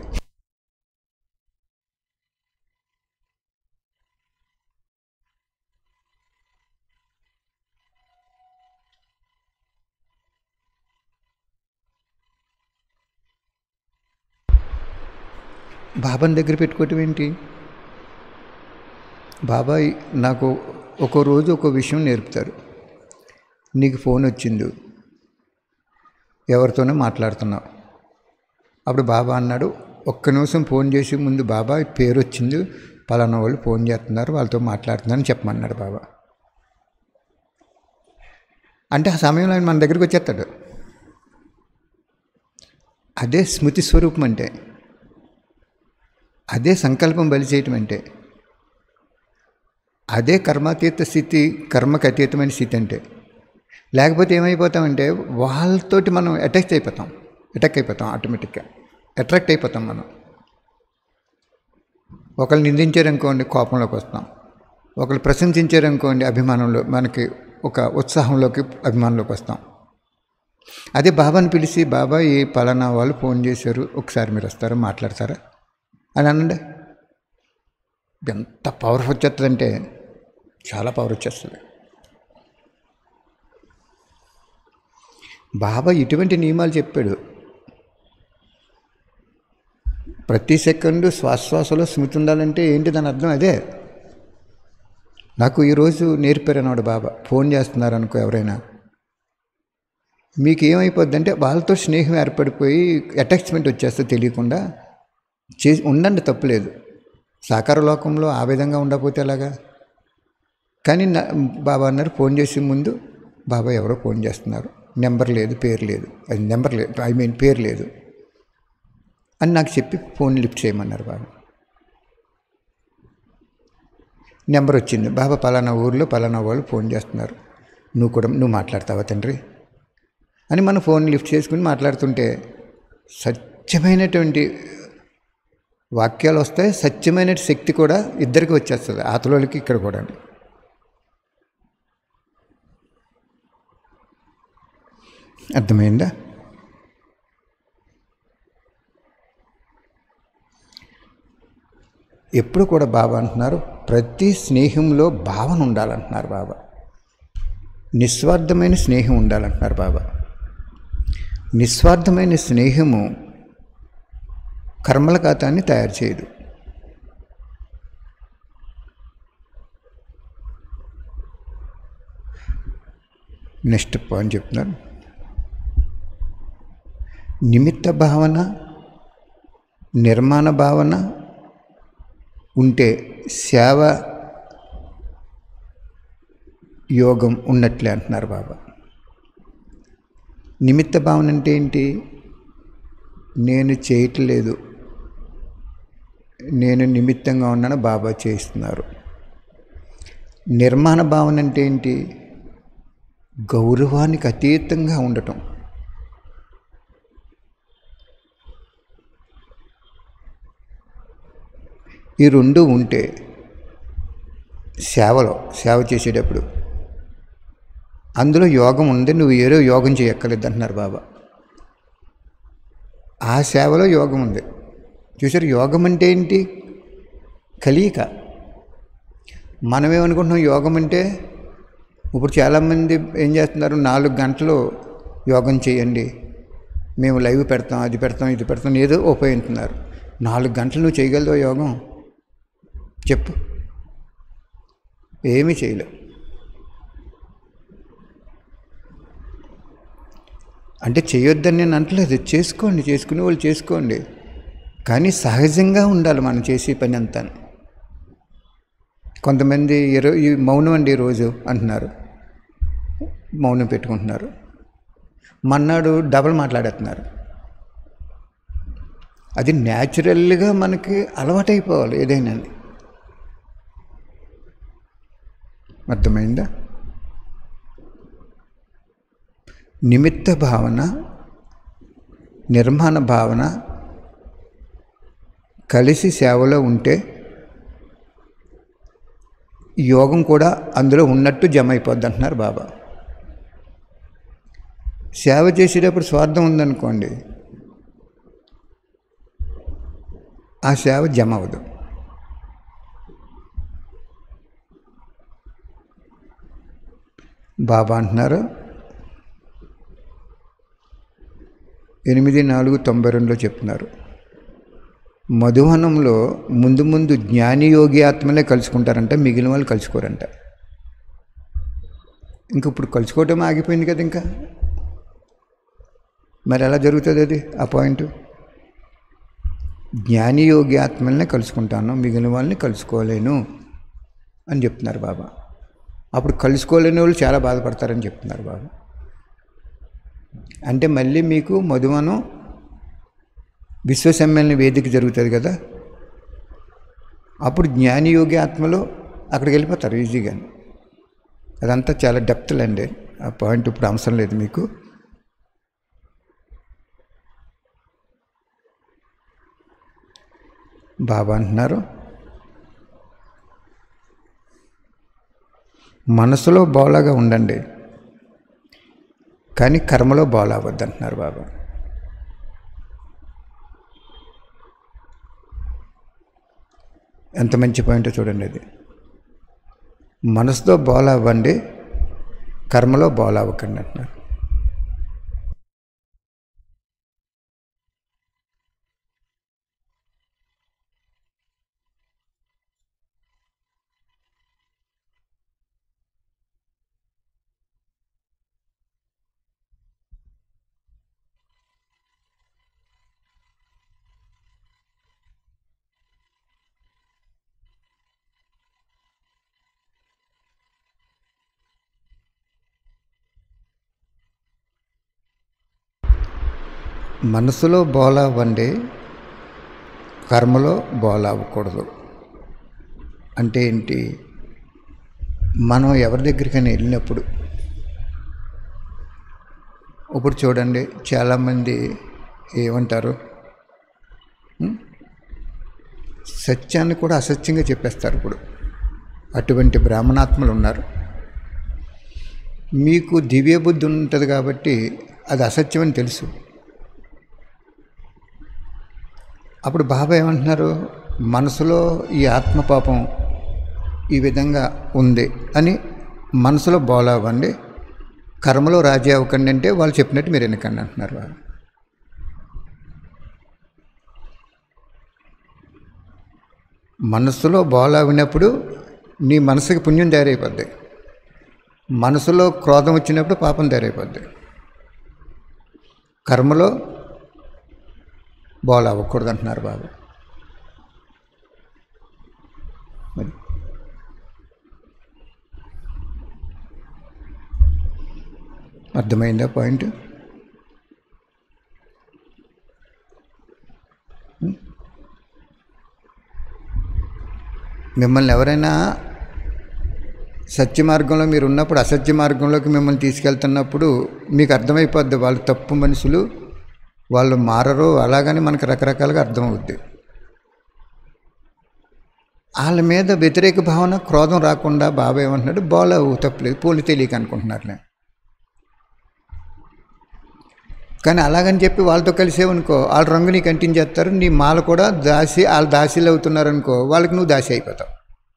బాబాని దగ్గర పెట్టుకోవటం ఏంటి బాబాయ్ నాకు ఒక్కో రోజు ఒక్కో విషయం నేర్పుతారు నీకు ఫోన్ వచ్చింది ఎవరితోనో మాట్లాడుతున్నావు అప్పుడు బాబా అన్నాడు ఒక్క నిమిషం ఫోన్ చేసి ముందు బాబా ఈ పేరు వచ్చింది పలానా వాళ్ళు ఫోన్ చేస్తున్నారు వాళ్ళతో మాట్లాడుతున్నారని చెప్పమన్నాడు బాబా అంటే ఆ సమయంలో ఆయన మన దగ్గరికి వచ్చేస్తాడు అదే స్మృతి స్వరూపం అంటే అదే సంకల్పం బలి చేయటం అంటే అదే కర్మాతీత స్థితి కర్మకు అతీతమైన స్థితి అంటే లేకపోతే ఏమైపోతామంటే వాళ్ళతోటి మనం అటాచ్ అయిపోతాం అటాక్ అయిపోతాం ఆటోమేటిక్గా అట్రాక్ట్ అయిపోతాం మనం ఒకళ్ళు నిందించారనుకోండి కోపంలోకి వస్తాం ఒకళ్ళు ప్రశంసించారనుకోండి అభిమానంలో మనకి ఒక ఉత్సాహంలోకి అభిమానంలోకి వస్తాం అదే బాబాని పిలిచి బాబా ఈ పలానా వాళ్ళు ఫోన్ చేశారు ఒకసారి మీరు వస్తారా మాట్లాడతారా అని అనండి ఎంత పవర్ వచ్చేస్తుందంటే చాలా పవర్ వచ్చేస్తుంది బాబా ఇటువంటి నియమాలు చెప్పాడు ప్రతి సెకండు శ్వాసశ్వాసలో స్మృతి ఉండాలంటే ఏంటి దాని అర్థం అదే నాకు ఈరోజు నేర్పారు అన్నాడు బాబా ఫోన్ చేస్తున్నారు అనుకో ఎవరైనా మీకు ఏమైపోద్ది అంటే వాళ్ళతో స్నేహం ఏర్పడిపోయి అటాచ్మెంట్ వచ్చేస్తే తెలియకుండా చే ఉండండి తప్పులేదు సాకార లోకంలో ఆ విధంగా ఉండకపోతే ఎలాగా కానీ నా బాబా అన్నారు ఫోన్ చేసే ముందు బాబా ఎవరో ఫోన్ చేస్తున్నారు నెంబర్ లేదు పేరు లేదు అది నెంబర్ లేదు ఐ మీన్ పేరు లేదు అని నాకు చెప్పి ఫోన్ లిఫ్ట్ చేయమన్నారు బాబా నెంబర్ వచ్చింది బాబా పలానా ఊర్లో పలానా వాళ్ళు ఫోన్ చేస్తున్నారు నువ్వు కూడా నువ్వు మాట్లాడతావా తండ్రి అని మన ఫోన్ లిఫ్ట్ చేసుకుని మాట్లాడుతుంటే సత్యమైనటువంటి వాక్యాలు వస్తాయి సత్యమైన శక్తి కూడా ఇద్దరికి వచ్చేస్తుంది ఆతలోకి ఇక్కడ కూడా అర్థమైందా ఎప్పుడు కూడా బాబా అంటున్నారు ప్రతి స్నేహంలో భావన ఉండాలంటున్నారు బాబా నిస్వార్థమైన స్నేహం ఉండాలంటున్నారు బాబా నిస్వార్థమైన స్నేహము కర్మల ఖాతాన్ని తయారు చేయదు నెక్స్ట్ పాయింట్ చెప్తున్నారు నిమిత్త భావన నిర్మాణ భావన ఉంటే సేవ యోగం ఉన్నట్లే అంటున్నారు బాబా నిమిత్త భావన అంటే ఏంటి నేను చేయట్లేదు నేను నిమిత్తంగా ఉన్నాను బాబా చేయిస్తున్నారు నిర్మాణ భావన అంటే ఏంటి గౌరవానికి అతీతంగా ఉండటం ఈ రెండు ఉంటే సేవలో సేవ చేసేటప్పుడు అందులో యోగం ఉంది నువ్వు ఏదో యోగం చేయక్కర్లేదు అంటున్నారు బాబా ఆ సేవలో యోగం ఉంది చూసారు యోగం అంటే ఏంటి కలియిక మనమేమనుకుంటున్నాం యోగం అంటే ఇప్పుడు చాలామంది ఏం చేస్తున్నారు నాలుగు గంటలు యోగం చేయండి మేము లైవ్ పెడతాం అది పెడతాం ఇది పెడతాం ఏదో ఉపయోగిస్తున్నారు నాలుగు గంటలు నువ్వు చేయగలవు యోగం చెప్పు ఏమీ చేయలేవు అంటే చేయొద్దని నేను అంటలేదు చేసుకోండి చేసుకునే వాళ్ళు చేసుకోండి కానీ సహజంగా ఉండాలి మనం చేసే పని అంతా కొంతమంది ఈరో- ఈ మౌనం అండి ఈరోజు అంటున్నారు మౌనం పెట్టుకుంటున్నారు మన్నాడు డబల్ మాట్లాడేస్తున్నారు అది న్యాచురల్గా మనకి అలవాటైపోవాలి ఏదైనా అర్థమైందా నిమిత్త భావన నిర్మాణ భావన కలిసి సేవలో ఉంటే యోగం కూడా అందులో ఉన్నట్టు జమ అయిపోద్ది అంటున్నారు బాబా సేవ చేసేటప్పుడు స్వార్థం ఉందనుకోండి ఆ సేవ జమ అవ్వదు బాబా అంటున్నారు ఎనిమిది నాలుగు తొంభై రెండులో చెప్తున్నారు మధువనంలో ముందు ముందు జ్ఞాని యోగి ఆత్మలే కలుసుకుంటారంట మిగిలిన వాళ్ళు కలుసుకోరంట ఇంక ఇప్పుడు కలుసుకోవటం ఆగిపోయింది కదా ఇంకా మరి ఎలా జరుగుతుంది అది ఆ పాయింట్ జ్ఞాని యోగి ఆత్మల్నే కలుసుకుంటాను మిగిలిన వాళ్ళని కలుసుకోలేను అని చెప్తున్నారు బాబా అప్పుడు కలుసుకోలేని వాళ్ళు చాలా బాధపడతారని చెప్తున్నారు బాబా అంటే మళ్ళీ మీకు మధువనం విశ్వ సమ్మేళన వేదిక జరుగుతుంది కదా అప్పుడు జ్ఞాని యోగి ఆత్మలో అక్కడికి వెళ్ళిపోతారు ఈజీగా అదంతా చాలా డెప్త్లు అండి ఆ పాయింట్ ఇప్పుడు అవసరం లేదు మీకు బాబా అంటున్నారు మనసులో బోలాగా ఉండండి కానీ కర్మలో బోల్ అవ్వద్దు అంటున్నారు బాబా ఎంత మంచి పాయింట్ చూడండి అది మనసుతో బోల్ అవ్వండి కర్మలో బోల్ అవ్వకండి అంటున్నారు మనసులో బోల్ అవ్వండి కర్మలో బోల్ అవ్వకూడదు అంటే ఏంటి మనం ఎవరి దగ్గరికైనా వెళ్ళినప్పుడు ఇప్పుడు చూడండి చాలామంది ఏమంటారు ఉం? సత్యాన్ని కూడా అసత్యంగా చెప్పేస్తారు ఇప్పుడు అటువంటి బ్రాహ్మణాత్మలు ఉన్నారు మీకు దివ్య బుద్ధి ఉంటుంది కాబట్టి అది అసత్యం అని తెలుసు అప్పుడు బాబా ఏమంటున్నారు మనసులో ఈ ఆత్మపాపం ఈ విధంగా ఉంది అని మనసులో బోల్ అవ్వండి కర్మలో రాజీ అవ్వకండి అంటే వాళ్ళు చెప్పినట్టు మీరు వెనకండి అంటున్నారు వాళ్ళు మనసులో బోల్ అవినప్పుడు నీ మనసుకి పుణ్యం తయారైపోద్ది మనసులో క్రోధం వచ్చినప్పుడు పాపం తయారైపోద్ది కర్మలో బోల్ అవ్వకూడదు అంటున్నారు బాబు మరి అర్థమైందా పాయింట్ మిమ్మల్ని ఎవరైనా సత్య మార్గంలో మీరు ఉన్నప్పుడు అసత్య మార్గంలోకి మిమ్మల్ని తీసుకెళ్తున్నప్పుడు మీకు అర్థమైపోద్ది వాళ్ళు తప్పు మనుషులు వాళ్ళు మారరు అలాగని మనకు రకరకాలుగా అర్థమవుద్ది వాళ్ళ మీద వ్యతిరేక భావన క్రోధం రాకుండా బాబా ఏమంటున్నాడు బాగాలేవు తప్పలేదు పోలి తెలియక అనుకుంటున్నారులే కానీ అలాగని చెప్పి వాళ్ళతో కలిసేవనుకో వాళ్ళ రంగు నీకు అంటించేస్తారు నీ మాల కూడా దాసి వాళ్ళు దాసీలు అవుతున్నారు అనుకో వాళ్ళకి నువ్వు దాసి అయిపోతావు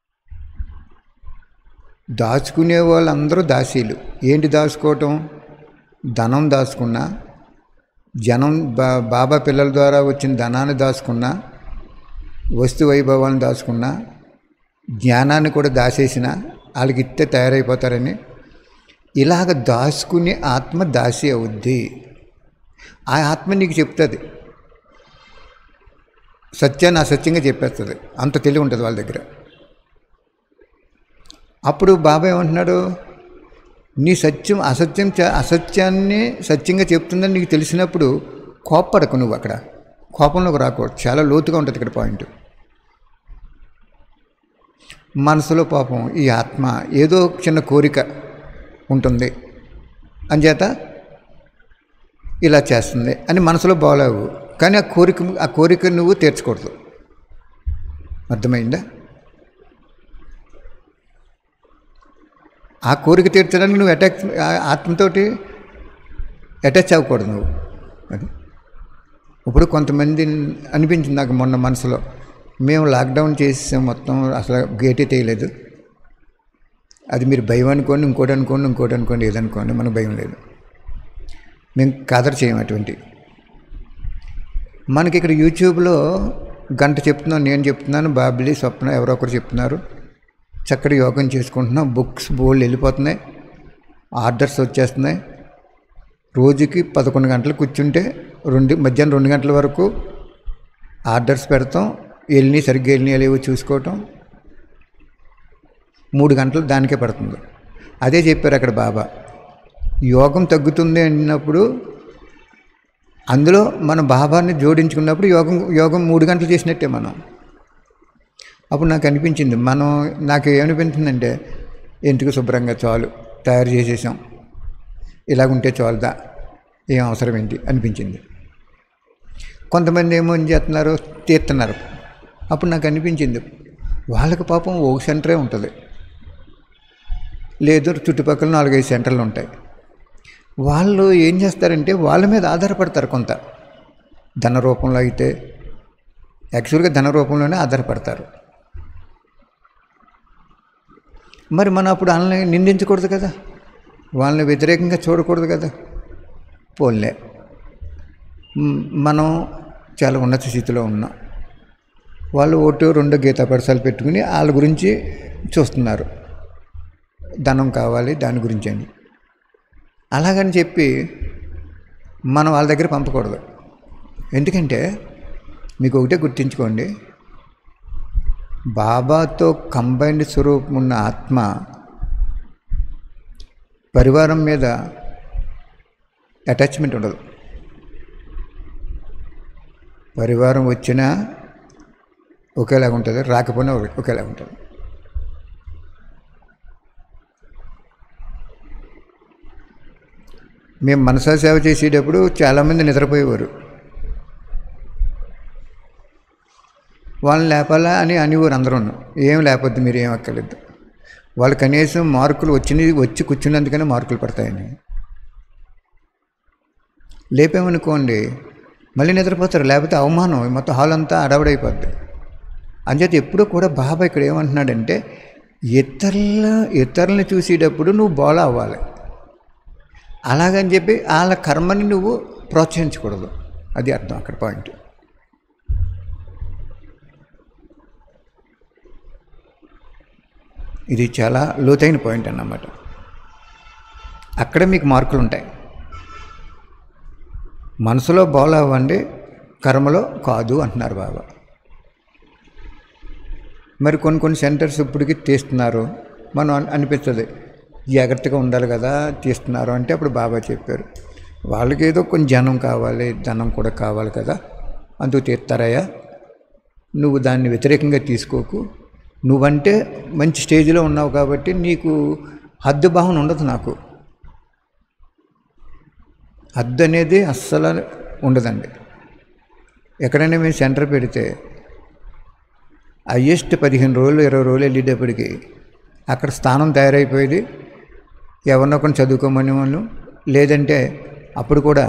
దాచుకునే వాళ్ళందరూ దాసీలు ఏంటి దాచుకోవటం ధనం దాచుకున్నా జనం బా బాబా పిల్లల ద్వారా వచ్చిన ధనాన్ని దాచుకున్నా వస్తు వైభవాన్ని దాచుకున్నా జ్ఞానాన్ని కూడా దాచేసిన వాళ్ళకి ఇస్తే తయారైపోతారని ఇలాగ దాచుకునే ఆత్మ దాసి అవుద్ది ఆ ఆత్మ నీకు చెప్తుంది సత్యాన్ని అసత్యంగా చెప్పేస్తుంది అంత తెలివి ఉంటుంది వాళ్ళ దగ్గర అప్పుడు బాబా ఏమంటున్నాడు నీ సత్యం అసత్యం చ- అసత్యాన్ని సత్యంగా చెప్తుందని నీకు తెలిసినప్పుడు కోప్పడకు నువ్వు అక్కడ కోపంలోకి రాకూడదు చాలా లోతుగా ఉంటుంది ఇక్కడ పాయింట్ మనసులో పాపం ఈ ఆత్మ ఏదో చిన్న కోరిక ఉంటుంది అంచేత ఇలా చేస్తుంది అని మనసులో బాగలేవు కానీ ఆ కోరిక ఆ కోరిక నువ్వు తీర్చకూడదు అర్థమైందా ఆ కోరిక తీర్చడానికి నువ్వు అటాక్ ఆ- ఆత్మతోటి అటాచ్ అవ్వకూడదు నువ్వు అది ఇప్పుడు కొంతమంది అనిపించింది నాకు మొన్న మనసులో మేము లాక్డౌన్ చేసాం మొత్తం అసలు గేటే తీయలేదు అది మీరు భయం అనుకోండి ఇంకోటి అనుకోండి ఇంకోటి అనుకోండి ఏదనుకోండి మనకు భయం లేదు మేము కదర్ చేయం అటువంటి మనకి ఇక్కడ యూట్యూబ్లో గంట చెప్తున్నాను నేను చెప్తున్నాను బాబిలి స్వప్న ఎవరో ఒకరు చెప్తున్నారు చక్కటి యోగం చేసుకుంటున్నాం బుక్స్ బోల్డ్ వెళ్ళిపోతున్నాయి ఆర్డర్స్ వచ్చేస్తున్నాయి రోజుకి పదకొండు గంటలు కూర్చుంటే రెండు మధ్యాహ్నం రెండు గంటల వరకు ఆర్డర్స్ పెడతాం వెళ్ళి సరిగ్గా వెళ్ళి లేవో చూసుకోవటం మూడు గంటలు దానికే పడుతుంది అదే చెప్పారు అక్కడ బాబా యోగం తగ్గుతుంది అన్నప్పుడు అందులో మన బాబాని జోడించుకున్నప్పుడు యోగం యోగం మూడు గంటలు చేసినట్టే మనం అప్పుడు నాకు అనిపించింది మనం నాకు ఏమనిపించిందంటే ఎందుకు శుభ్రంగా చాలు తయారు చేసేసాం ఇలాగుంటే చాలుదా ఏం అవసరం ఏంటి అనిపించింది కొంతమంది ఏమో ఏం చేస్తున్నారు తీస్తున్నారు అప్పుడు నాకు అనిపించింది వాళ్ళకి పాపం ఒక సెంటరే ఉంటుంది లేదు చుట్టుపక్కల నాలుగైదు సెంటర్లు ఉంటాయి వాళ్ళు ఏం చేస్తారంటే వాళ్ళ మీద ఆధారపడతారు కొంత ధన రూపంలో అయితే యాక్చువల్గా ధన రూపంలోనే ఆధారపడతారు మరి మనం అప్పుడు వాళ్ళని నిందించకూడదు కదా వాళ్ళని వ్యతిరేకంగా చూడకూడదు కదా పోన్లే మ్, మనం చాలా ఉన్నత స్థితిలో ఉన్నాం వాళ్ళు ఒకటో రెండో గీతా పరసాలు పెట్టుకుని వాళ్ళ గురించి చూస్తున్నారు ధనం కావాలి దాని గురించి అని అలాగని చెప్పి మనం వాళ్ళ దగ్గర పంపకూడదు ఎందుకంటే మీకు ఒకటే గుర్తుంచుకోండి బాబాతో కంబైన్డ్ స్వరూపం ఉన్న ఆత్మ పరివారం మీద అటాచ్మెంట్ ఉండదు పరివారం వచ్చినా ఒకేలాగా ఉంటుంది రాకపోయినా ఒకే- ఒకేలాగా ఉంటుంది మేము మనసా సేవ చేసేటప్పుడు చాలామంది నిద్రపోయేవారు వాళ్ళని లేపాలా అని అనేవారు అందరూ ఏం లేపొద్దు మీరు ఏం అక్కర్లేదు వాళ్ళు కనీసం మార్కులు వచ్చినవి వచ్చి కూర్చున్నందుకనే మార్కులు పడతాయని లేపామనుకోండి మళ్ళీ నిద్రపోతారు లేకపోతే అవమానం మొత్తం హాల్ అంతా అడవడైపోద్ది అంచేత ఎప్పుడూ కూడా బాబా ఇక్కడ ఏమంటున్నాడంటే ఇతరుల ఇతరులని చూసేటప్పుడు నువ్వు బోలా అవ్వాలి అలాగని చెప్పి వాళ్ళ కర్మని నువ్వు ప్రోత్సహించకూడదు అది అర్థం అక్కడ పాయింట్ ఇది చాలా లోతైన పాయింట్ అన్నమాట అక్కడే మీకు మార్కులు ఉంటాయి మనసులో బౌల్ అవ్వండి కర్మలో కాదు అంటున్నారు బాబా మరి కొన్ని కొన్ని సెంటర్స్ ఇప్పటికి తీస్తున్నారు మనం అన్- అనిపిస్తుంది జాగ్రత్తగా ఉండాలి కదా తీస్తున్నారు అంటే అప్పుడు బాబా చెప్పారు వాళ్ళకి ఏదో కొంచెం జనం కావాలి ధనం కూడా కావాలి కదా అందుకు తీస్తారయ్యా నువ్వు దాన్ని వ్యతిరేకంగా తీసుకోకు నువ్వంటే మంచి స్టేజ్లో ఉన్నావు కాబట్టి నీకు హద్దు భావన ఉండదు నాకు హద్దు అనేది అస్సలు ఉండదండి ఎక్కడైనా మేము సెంటర్ పెడితే హయ్యెస్ట్ పదిహేను రోజులు ఇరవై రోజులు వెళ్ళేటప్పటికి అక్కడ స్థానం తయారైపోయేది ఎవరినొకరిని చదువుకోమని వాళ్ళు లేదంటే అప్పుడు కూడా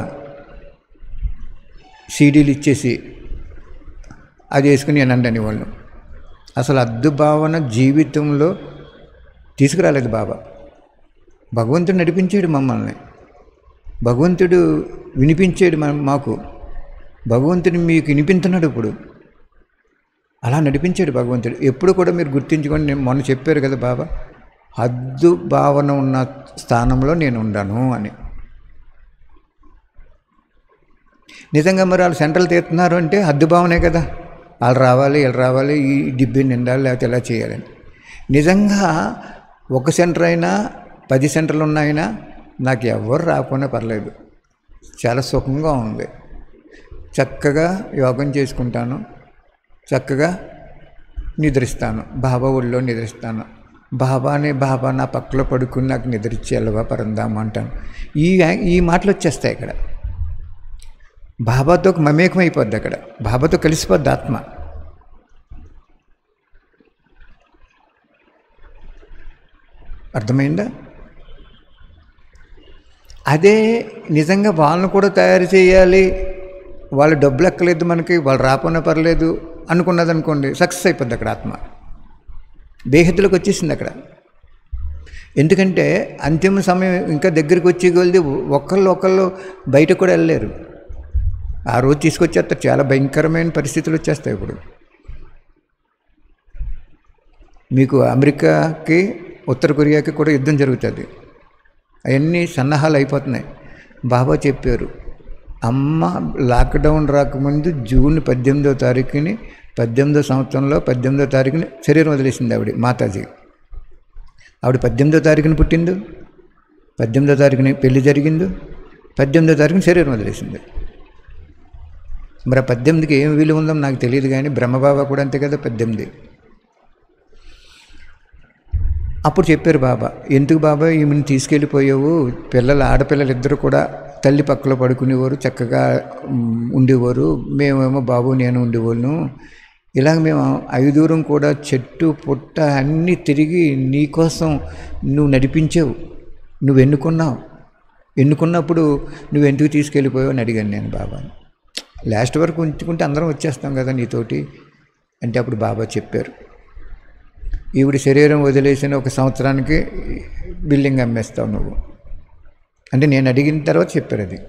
సీడీలు ఇచ్చేసి అది వేసుకుని వినండి అనేవాళ్ళు అసలు అద్దు భావన జీవితంలో తీసుకురాలేదు బాబా భగవంతుడు నడిపించాడు మమ్మల్ని భగవంతుడు వినిపించాడు మన మాకు భగవంతుడు మీకు వినిపించున్నాడు ఇప్పుడు అలా నడిపించాడు భగవంతుడు ఎప్పుడు కూడా మీరు గుర్తించుకొని నేను మొన్న చెప్పారు కదా బాబా హద్దు భావన ఉన్న స్థానంలో నేను ఉండాను అని నిజంగా మరి వాళ్ళు సెంట్రల్ తీస్తున్నారు అంటే హద్దు భావనే కదా వాళ్ళు రావాలి వీళ్ళు రావాలి ఈ డిబ్బి నిండాలి లేకపోతే ఇలా చేయాలని నిజంగా ఒక సెంటర్ అయినా పది సెంటర్లు ఉన్నాయినా నాకు ఎవరు రాకపోయినా పర్లేదు చాలా సుఖంగా ఉంది చక్కగా యోగం చేసుకుంటాను చక్కగా నిద్రిస్తాను బాబా ఒళ్ళో నిద్రిస్తాను బాబానే బాబా నా పక్కలో పడుకుని నాకు నిద్రించి వెళ్ళవా పరందాం అంటాను ఈ ఈ మాటలు వచ్చేస్తాయి ఇక్కడ బాబాతో మమేకం అయిపోద్ది అక్కడ బాబాతో కలిసిపోద్ది ఆత్మ అర్థమైందా అదే నిజంగా వాళ్ళని కూడా తయారు చేయాలి వాళ్ళు డబ్బులు ఎక్కలేదు మనకి వాళ్ళు రాపోయినా పర్లేదు అనుకున్నది అనుకోండి సక్సెస్ అయిపోద్ది అక్కడ ఆత్మ బేహద్దులకు వచ్చేసింది అక్కడ ఎందుకంటే అంతిమ సమయం ఇంకా దగ్గరికి వచ్చే కొలిది ఒకళ్ళు ఒకళ్ళు బయట కూడా వెళ్ళలేరు ఆ రోజు తీసుకొచ్చేస్తారు చాలా భయంకరమైన పరిస్థితులు వచ్చేస్తాయి ఇప్పుడు మీకు అమెరికాకి ఉత్తర కొరియాకి కూడా యుద్ధం జరుగుతుంది అవన్నీ సన్నాహాలు అయిపోతున్నాయి బాబా చెప్పారు అమ్మ లాక్డౌన్ రాకముందు జూన్ పద్దెనిమిదో తారీఖుని పద్దెనిమిదో సంవత్సరంలో పద్దెనిమిదో తారీఖుని శరీరం వదిలేసింది ఆవిడ మాతాజీ ఆవిడ పద్దెనిమిదో తారీఖున పుట్టిండు పద్దెనిమిదో తారీఖుని పెళ్లి జరిగింది పద్దెనిమిదో తారీఖున శరీరం వదిలేసింది మరి ఆ పద్దెనిమిదికి ఏం విలువ ఉందో నాకు తెలియదు కానీ బ్రహ్మబాబా కూడా అంతే కదా పద్దెనిమిది అప్పుడు చెప్పారు బాబా ఎందుకు బాబా ఈమెను తీసుకెళ్ళిపోయావు పిల్లలు ఆడపిల్లలు ఇద్దరు కూడా తల్లి పక్కలో పడుకునేవారు చక్కగా ఉమ్, ఉండేవారు మేమేమో బాబు నేను ఉండేవాళ్ళను ఇలాగ మేము ఐదూరం కూడా చెట్టు పుట్ట అన్నీ తిరిగి నీకోసం నువ్వు నడిపించావు నువ్వు ఎన్నుకున్నావు ఎన్నుకున్నప్పుడు నువ్వు ఎందుకు తీసుకెళ్ళిపోయావు అని అడిగాను నేను బాబాని లాస్ట్ వరకు ఉంచుకుంటే అందరం వచ్చేస్తాం కదా నీతోటి అంటే అప్పుడు బాబా చెప్పారు ఈవిడ శరీరం వదిలేసిన ఒక సంవత్సరానికి బిల్డింగ్ అమ్మేస్తావు నువ్వు అంటే నేను అడిగిన తర్వాత చెప్పారు అది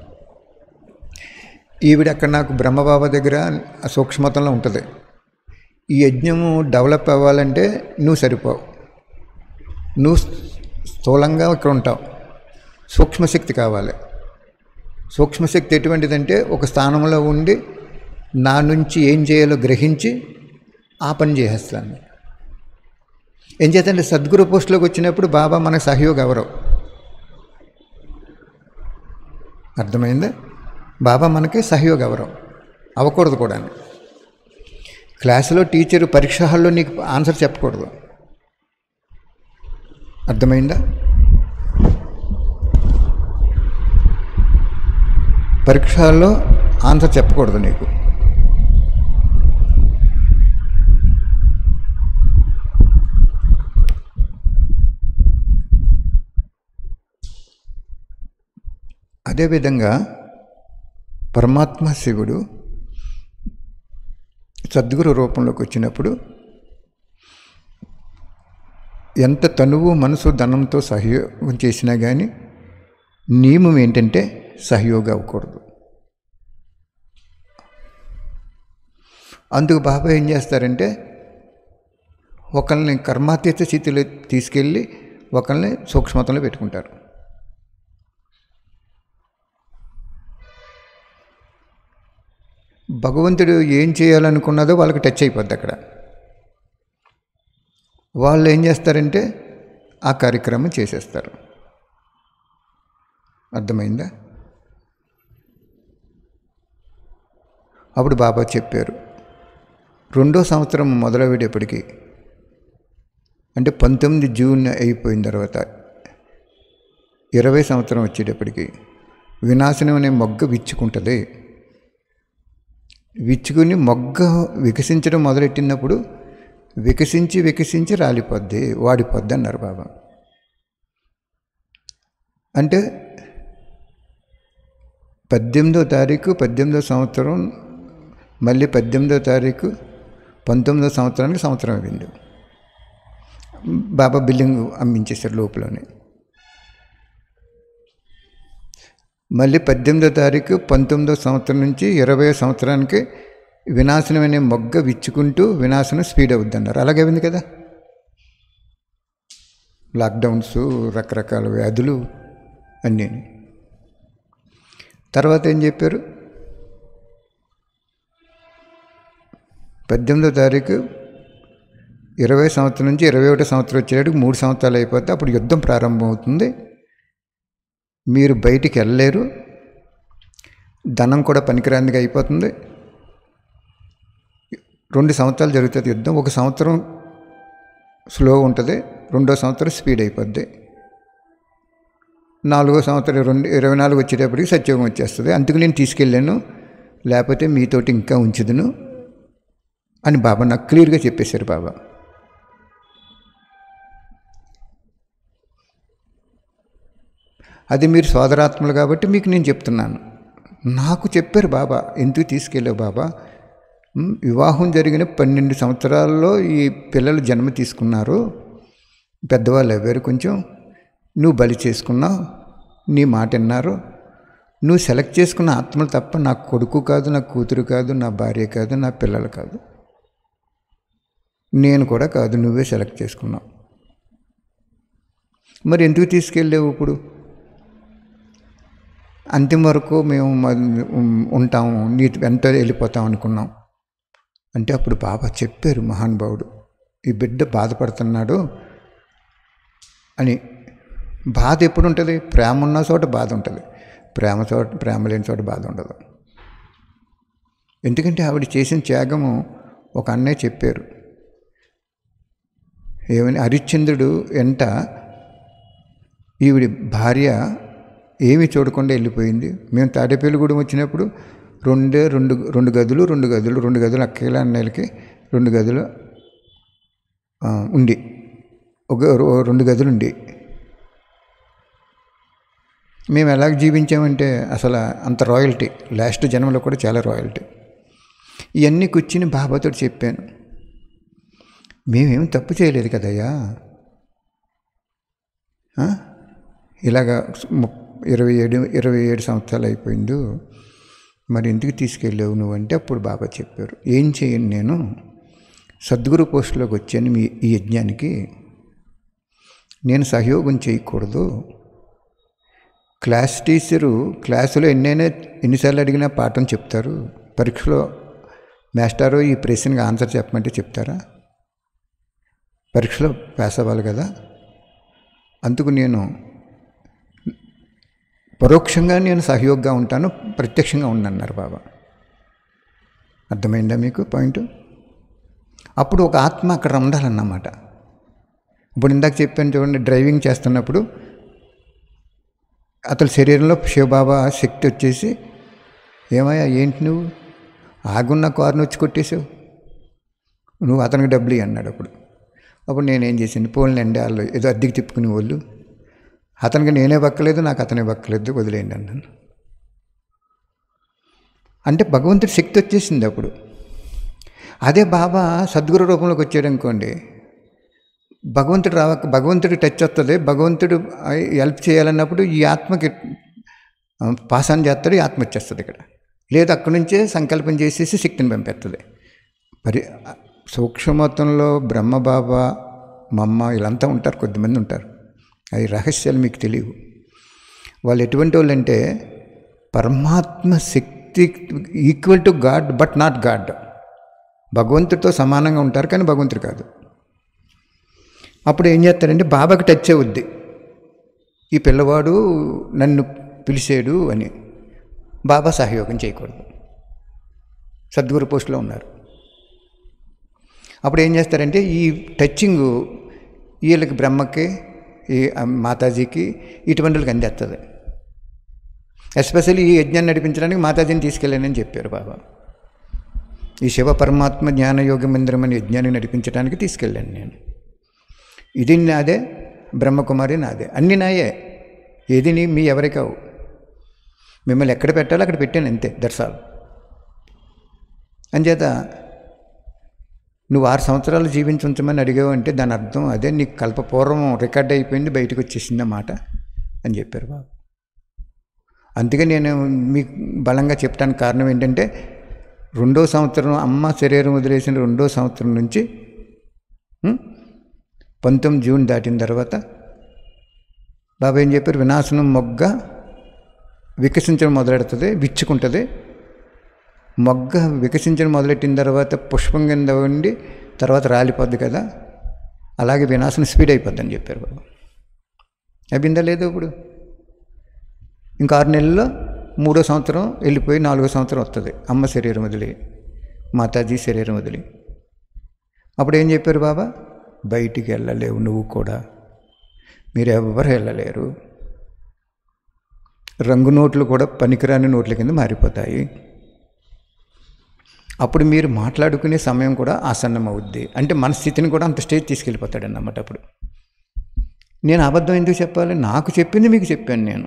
ఈవిడ అక్కడ నాకు బ్రహ్మబాబా దగ్గర ఆ సూక్ష్మతంలో ఉంటుంది ఈ యజ్ఞము డెవలప్ అవ్వాలంటే నువ్వు సరిపోవు నువ్వు స్థూలంగా ఇక్కడ ఉంటావు సూక్ష్మశక్తి కావాలి సూక్ష్మశక్తి ఎటువంటిదంటే ఒక స్థానంలో ఉండి నా నుంచి ఏం చేయాలో గ్రహించి ఆ పని చేసేస్తాను ఏం చేద్దంటే సద్గురు పోస్టులోకి వచ్చినప్పుడు బాబా మనకు సహయోగ ఎవరు అర్థమైందా బాబా మనకి సహయోగ ఎవరు అవ్వకూడదు కూడా క్లాసులో టీచరు పరీక్ష హాల్లో నీకు ఆన్సర్ చెప్పకూడదు అర్థమైందా పరీక్ష హాల్లో ఆన్సర్ చెప్పకూడదు నీకు అదేవిధంగా పరమాత్మ శివుడు సద్గురు రూపంలోకి వచ్చినప్పుడు ఎంత తనువు మనసు ధనంతో సహయోగం చేసినా కానీ నియమం ఏంటంటే సహయోగం అవ్వకూడదు అందుకు బాబా ఏం చేస్తారంటే ఒకరిని కర్మాతీత స్థితిలో తీసుకెళ్ళి ఒకరిని సూక్ష్మతంలో పెట్టుకుంటారు భగవంతుడు ఏం చేయాలనుకున్నదో వాళ్ళకి టచ్ అయిపోద్ది అక్కడ వాళ్ళు ఏం చేస్తారంటే ఆ కార్యక్రమం చేసేస్తారు అర్థమైందా అప్పుడు బాబా చెప్పారు రెండో సంవత్సరం మొదలయ్యేటప్పటికి అంటే పంతొమ్మిది జూన్ అయిపోయిన తర్వాత ఇరవై సంవత్సరం వచ్చేటప్పటికి వినాశనం అనే మొగ్గ విచ్చుకుంటుంది విచ్చుకుని మొగ్గ వికసించడం మొదలెట్టినప్పుడు వికసించి వికసించి రాలిపోద్ది వాడిపోద్ది అన్నారు బాబా అంటే పద్దెనిమిదో తారీఖు పద్దెనిమిదో సంవత్సరం మళ్ళీ పద్దెనిమిదో తారీఖు పంతొమ్మిదో సంవత్సరానికి సంవత్సరం అయింది బాబా బిల్డింగ్ అమ్మించేశారు లోపలనే మళ్ళీ పద్దెనిమిదో తారీఖు పంతొమ్మిదో సంవత్సరం నుంచి ఇరవై సంవత్సరానికి వినాశనం అనే మొగ్గ విచ్చుకుంటూ వినాశనం స్పీడ్ అవుద్ది అన్నారు అలాగే ఉంది కదా లాక్డౌన్స్ రకరకాల వ్యాధులు అన్నీ తర్వాత ఏం చెప్పారు పద్దెనిమిదో తారీఖు ఇరవై సంవత్సరం నుంచి ఇరవై ఒకటో సంవత్సరం వచ్చేటికి మూడు సంవత్సరాలు అయిపోతే అప్పుడు యుద్ధం ప్రారంభమవుతుంది మీరు బయటికి వెళ్ళలేరు ధనం కూడా పనికిరాందిగా అయిపోతుంది రెండు సంవత్సరాలు జరుగుతుంది యుద్ధం ఒక సంవత్సరం స్లో ఉంటుంది రెండో సంవత్సరం స్పీడ్ అయిపోద్ది నాలుగో సంవత్సరం రెండు ఇరవై నాలుగు వచ్చేటప్పటికి సత్యోగం వచ్చేస్తుంది అందుకు నేను తీసుకెళ్ళాను లేకపోతే మీతోటి ఇంకా ఉంచుదును అని బాబా నాకు క్లియర్గా చెప్పేశారు బాబా అది మీరు సోదరాత్మలు కాబట్టి మీకు నేను చెప్తున్నాను నాకు చెప్పారు బాబా ఎందుకు తీసుకెళ్ళావు బాబా ఉమ్, వివాహం జరిగిన పన్నెండు సంవత్సరాల్లో ఈ పిల్లలు జన్మ తీసుకున్నారు పెద్దవాళ్ళు అవ్వారు కొంచెం నువ్వు బలి చేసుకున్నావు నీ మాట విన్నారు నువ్వు సెలెక్ట్ చేసుకున్న ఆత్మలు తప్ప నా కొడుకు కాదు నా కూతురు కాదు నా భార్య కాదు నా పిల్లలు కాదు నేను కూడా కాదు నువ్వే సెలెక్ట్ చేసుకున్నావు మరి ఎందుకు తీసుకెళ్ళావు ఇప్పుడు అంతిమ వరకు మేము మ- ఉం- ఉంటాము నీ వెంట వెళ్ళిపోతాం అనుకున్నాం అంటే అప్పుడు బాబా చెప్పారు మహానుభావుడు ఈ బిడ్డ బాధపడుతున్నాడు అని బాధ ఎప్పుడు ఉంటుంది ప్రేమ ఉన్న చోట బాధ ఉంటుంది ప్రేమ చోట ప్రేమ లేని చోట బాధ ఉండదు ఎందుకంటే ఆవిడ చేసిన త్యాగము ఒక అన్నయ్య చెప్పారు ఏమని హరిశ్చంద్రుడు ఎంట ఈవిడి భార్య ఏమీ చూడకుండా వెళ్ళిపోయింది మేము తాడేపల్లిగూడెం వచ్చినప్పుడు రెండే రెండు రెండు గదులు రెండు గదులు రెండు గదులు అక్కల అన్నయ్యలకి రెండు గదులు ఆ, ఉండి ఒక రో- రెండు గదులు ఉండి మేము ఎలాగ జీవించామంటే అసలు అంత రాయల్టీ లాస్ట్ జన్మలో కూడా చాలా రాయల్టీ ఇవన్నీ కూర్చుని బాబాతో చెప్పాను మేమేం తప్పు చేయలేదు కదయ్యా ఆ? ఇలాగా ము- ఇరవై ఏడు ఇరవై ఏడు సంవత్సరాలు అయిపోయింది మరి ఎందుకు తీసుకెళ్ళావు నువ్వు అంటే అప్పుడు బాబా చెప్పారు ఏం చేయను నేను సద్గురు పోస్టులోకి వచ్చాను మీ ఈ యజ్ఞానికి నేను సహయోగం చేయకూడదు క్లాస్ టీచరు క్లాసులో ఎన్నైనా ఎన్నిసార్లు అడిగినా పాఠం చెప్తారు పరీక్షలో మాస్టారు ఈ ప్రశ్నకి ఆన్సర్ చెప్పమంటే చెప్తారా పరీక్షలో పాస్ అవ్వాలి కదా అందుకు నేను పరోక్షంగా నేను సహయోగంగా ఉంటాను ప్రత్యక్షంగా ఉండన్నారు బాబా అర్థమైందా మీకు పాయింట్ అప్పుడు ఒక ఆత్మ అక్కడ ఉండాలన్నమాట ఇప్పుడు ఇందాక చెప్పాను చూడండి డ్రైవింగ్ చేస్తున్నప్పుడు అతని శరీరంలో శివబాబా శక్తి వచ్చేసి ఏమయ్యా ఏంటి నువ్వు ఆగున్న కారుని వచ్చి కొట్టేసావు నువ్వు అతనికి డబ్బులు ఇయ్యి అన్నాడు అప్పుడు అప్పుడు నేనేం చేసింది పోన్లేండి వాళ్ళు ఏదో అద్దెకి తిప్పుకునే వాళ్ళు అతనికి నేనే బక్కలేదు నాకు అతనే బక్కలేదు వదిలేయండి అన్నాను అంటే భగవంతుడి శక్తి వచ్చేసింది అప్పుడు అదే బాబా సద్గురు రూపంలోకి వచ్చాడు అనుకోండి భగవంతుడు రావ భగవంతుడి టచ్ వస్తుంది భగవంతుడు హెల్ప్ చేయాలన్నప్పుడు ఈ ఆత్మకి పాసాన్ చేస్తాడు ఈ ఆత్మ వచ్చేస్తుంది ఇక్కడ లేదు అక్కడి నుంచే సంకల్పం చేసేసి శక్తిని పంపేస్తుంది మరి సూక్ష్మతంలో బ్రహ్మబాబా మమ్మ వీళ్ళంతా ఉంటారు కొద్దిమంది ఉంటారు అవి రహస్యాలు మీకు తెలియవు వాళ్ళు ఎటువంటి వాళ్ళు అంటే పరమాత్మ శక్తి equal to God but not God భగవంతుడితో సమానంగా ఉంటారు కానీ భగవంతుడు కాదు అప్పుడు ఏం చేస్తారంటే బాబాకి టచ్ అవుద్ది ఈ పిల్లవాడు నన్ను పిలిచాడు అని బాబా సహయోగం చేయకూడదు సద్గురు పోస్టులో ఉన్నారు అప్పుడు ఏం చేస్తారంటే ఈ టచ్చింగ్ వీళ్ళకి బ్రహ్మకి ఈ మాతాజీకి ఇటువంటి వాళ్ళకి అందేస్తుంది ఎస్పెషల్లీ ఈ యజ్ఞాన్ని నడిపించడానికి మాతాజీని తీసుకెళ్ళానని చెప్పారు బాబా ఈ శివ పరమాత్మ జ్ఞానయోగ మందిరం అనే యజ్ఞాన్ని నడిపించడానికి తీసుకెళ్ళాను నేను ఇది నాదే బ్రహ్మకుమారి నాదే అన్నీ నాయే ఏది నీ మీ ఎవరికావు మిమ్మల్ని ఎక్కడ పెట్టాలో అక్కడ పెట్టాను అంతే దర్శాలు అంచేత నువ్వు ఆరు సంవత్సరాలు జీవించమని అడిగావు అంటే దాని అర్థం అదే నీకు కల్పపూర్వం రికార్డ్ అయిపోయింది బయటకు వచ్చేసింది మాట అని చెప్పారు బాబు అందుకే నేను మీకు బలంగా చెప్పడానికి కారణం ఏంటంటే రెండో సంవత్సరం అమ్మ శరీరం వదిలేసిన రెండో సంవత్సరం నుంచి ఉం? పంతొమ్మిది జూన్ దాటిన తర్వాత బాబా ఏం చెప్పారు వినాశనం మొగ్గ వికసించడం మొదలెడుతుంది విచ్చుకుంటుంది మొగ్గ వికసించడం మొదలెట్టిన తర్వాత పుష్పం కింద ఉండి తర్వాత రాలిపోద్ది కదా అలాగే వినాశనం స్పీడ్ అయిపోద్ది అని చెప్పారు బాబు అయిందా లేదు ఇప్పుడు ఇంకా ఆరు నెలల్లో మూడో సంవత్సరం వెళ్ళిపోయి నాలుగో సంవత్సరం వస్తుంది అమ్మ శరీరం వదిలి మాతాజీ శరీరం వదిలి అప్పుడు ఏం చెప్పారు బాబా బయటికి వెళ్ళలేవు నువ్వు కూడా మీరు ఎవరు వెళ్ళలేరు రంగు నోట్లు కూడా పనికిరాని నోట్ల కింద మారిపోతాయి అప్పుడు మీరు మాట్లాడుకునే సమయం కూడా ఆసన్నం అవుద్ది అంటే మన స్థితిని కూడా అంత స్టేజ్ తీసుకెళ్ళిపోతాడు అన్నమాట అప్పుడు నేను అబద్ధం ఎందుకు చెప్పాలి నాకు చెప్పింది మీకు చెప్పాను నేను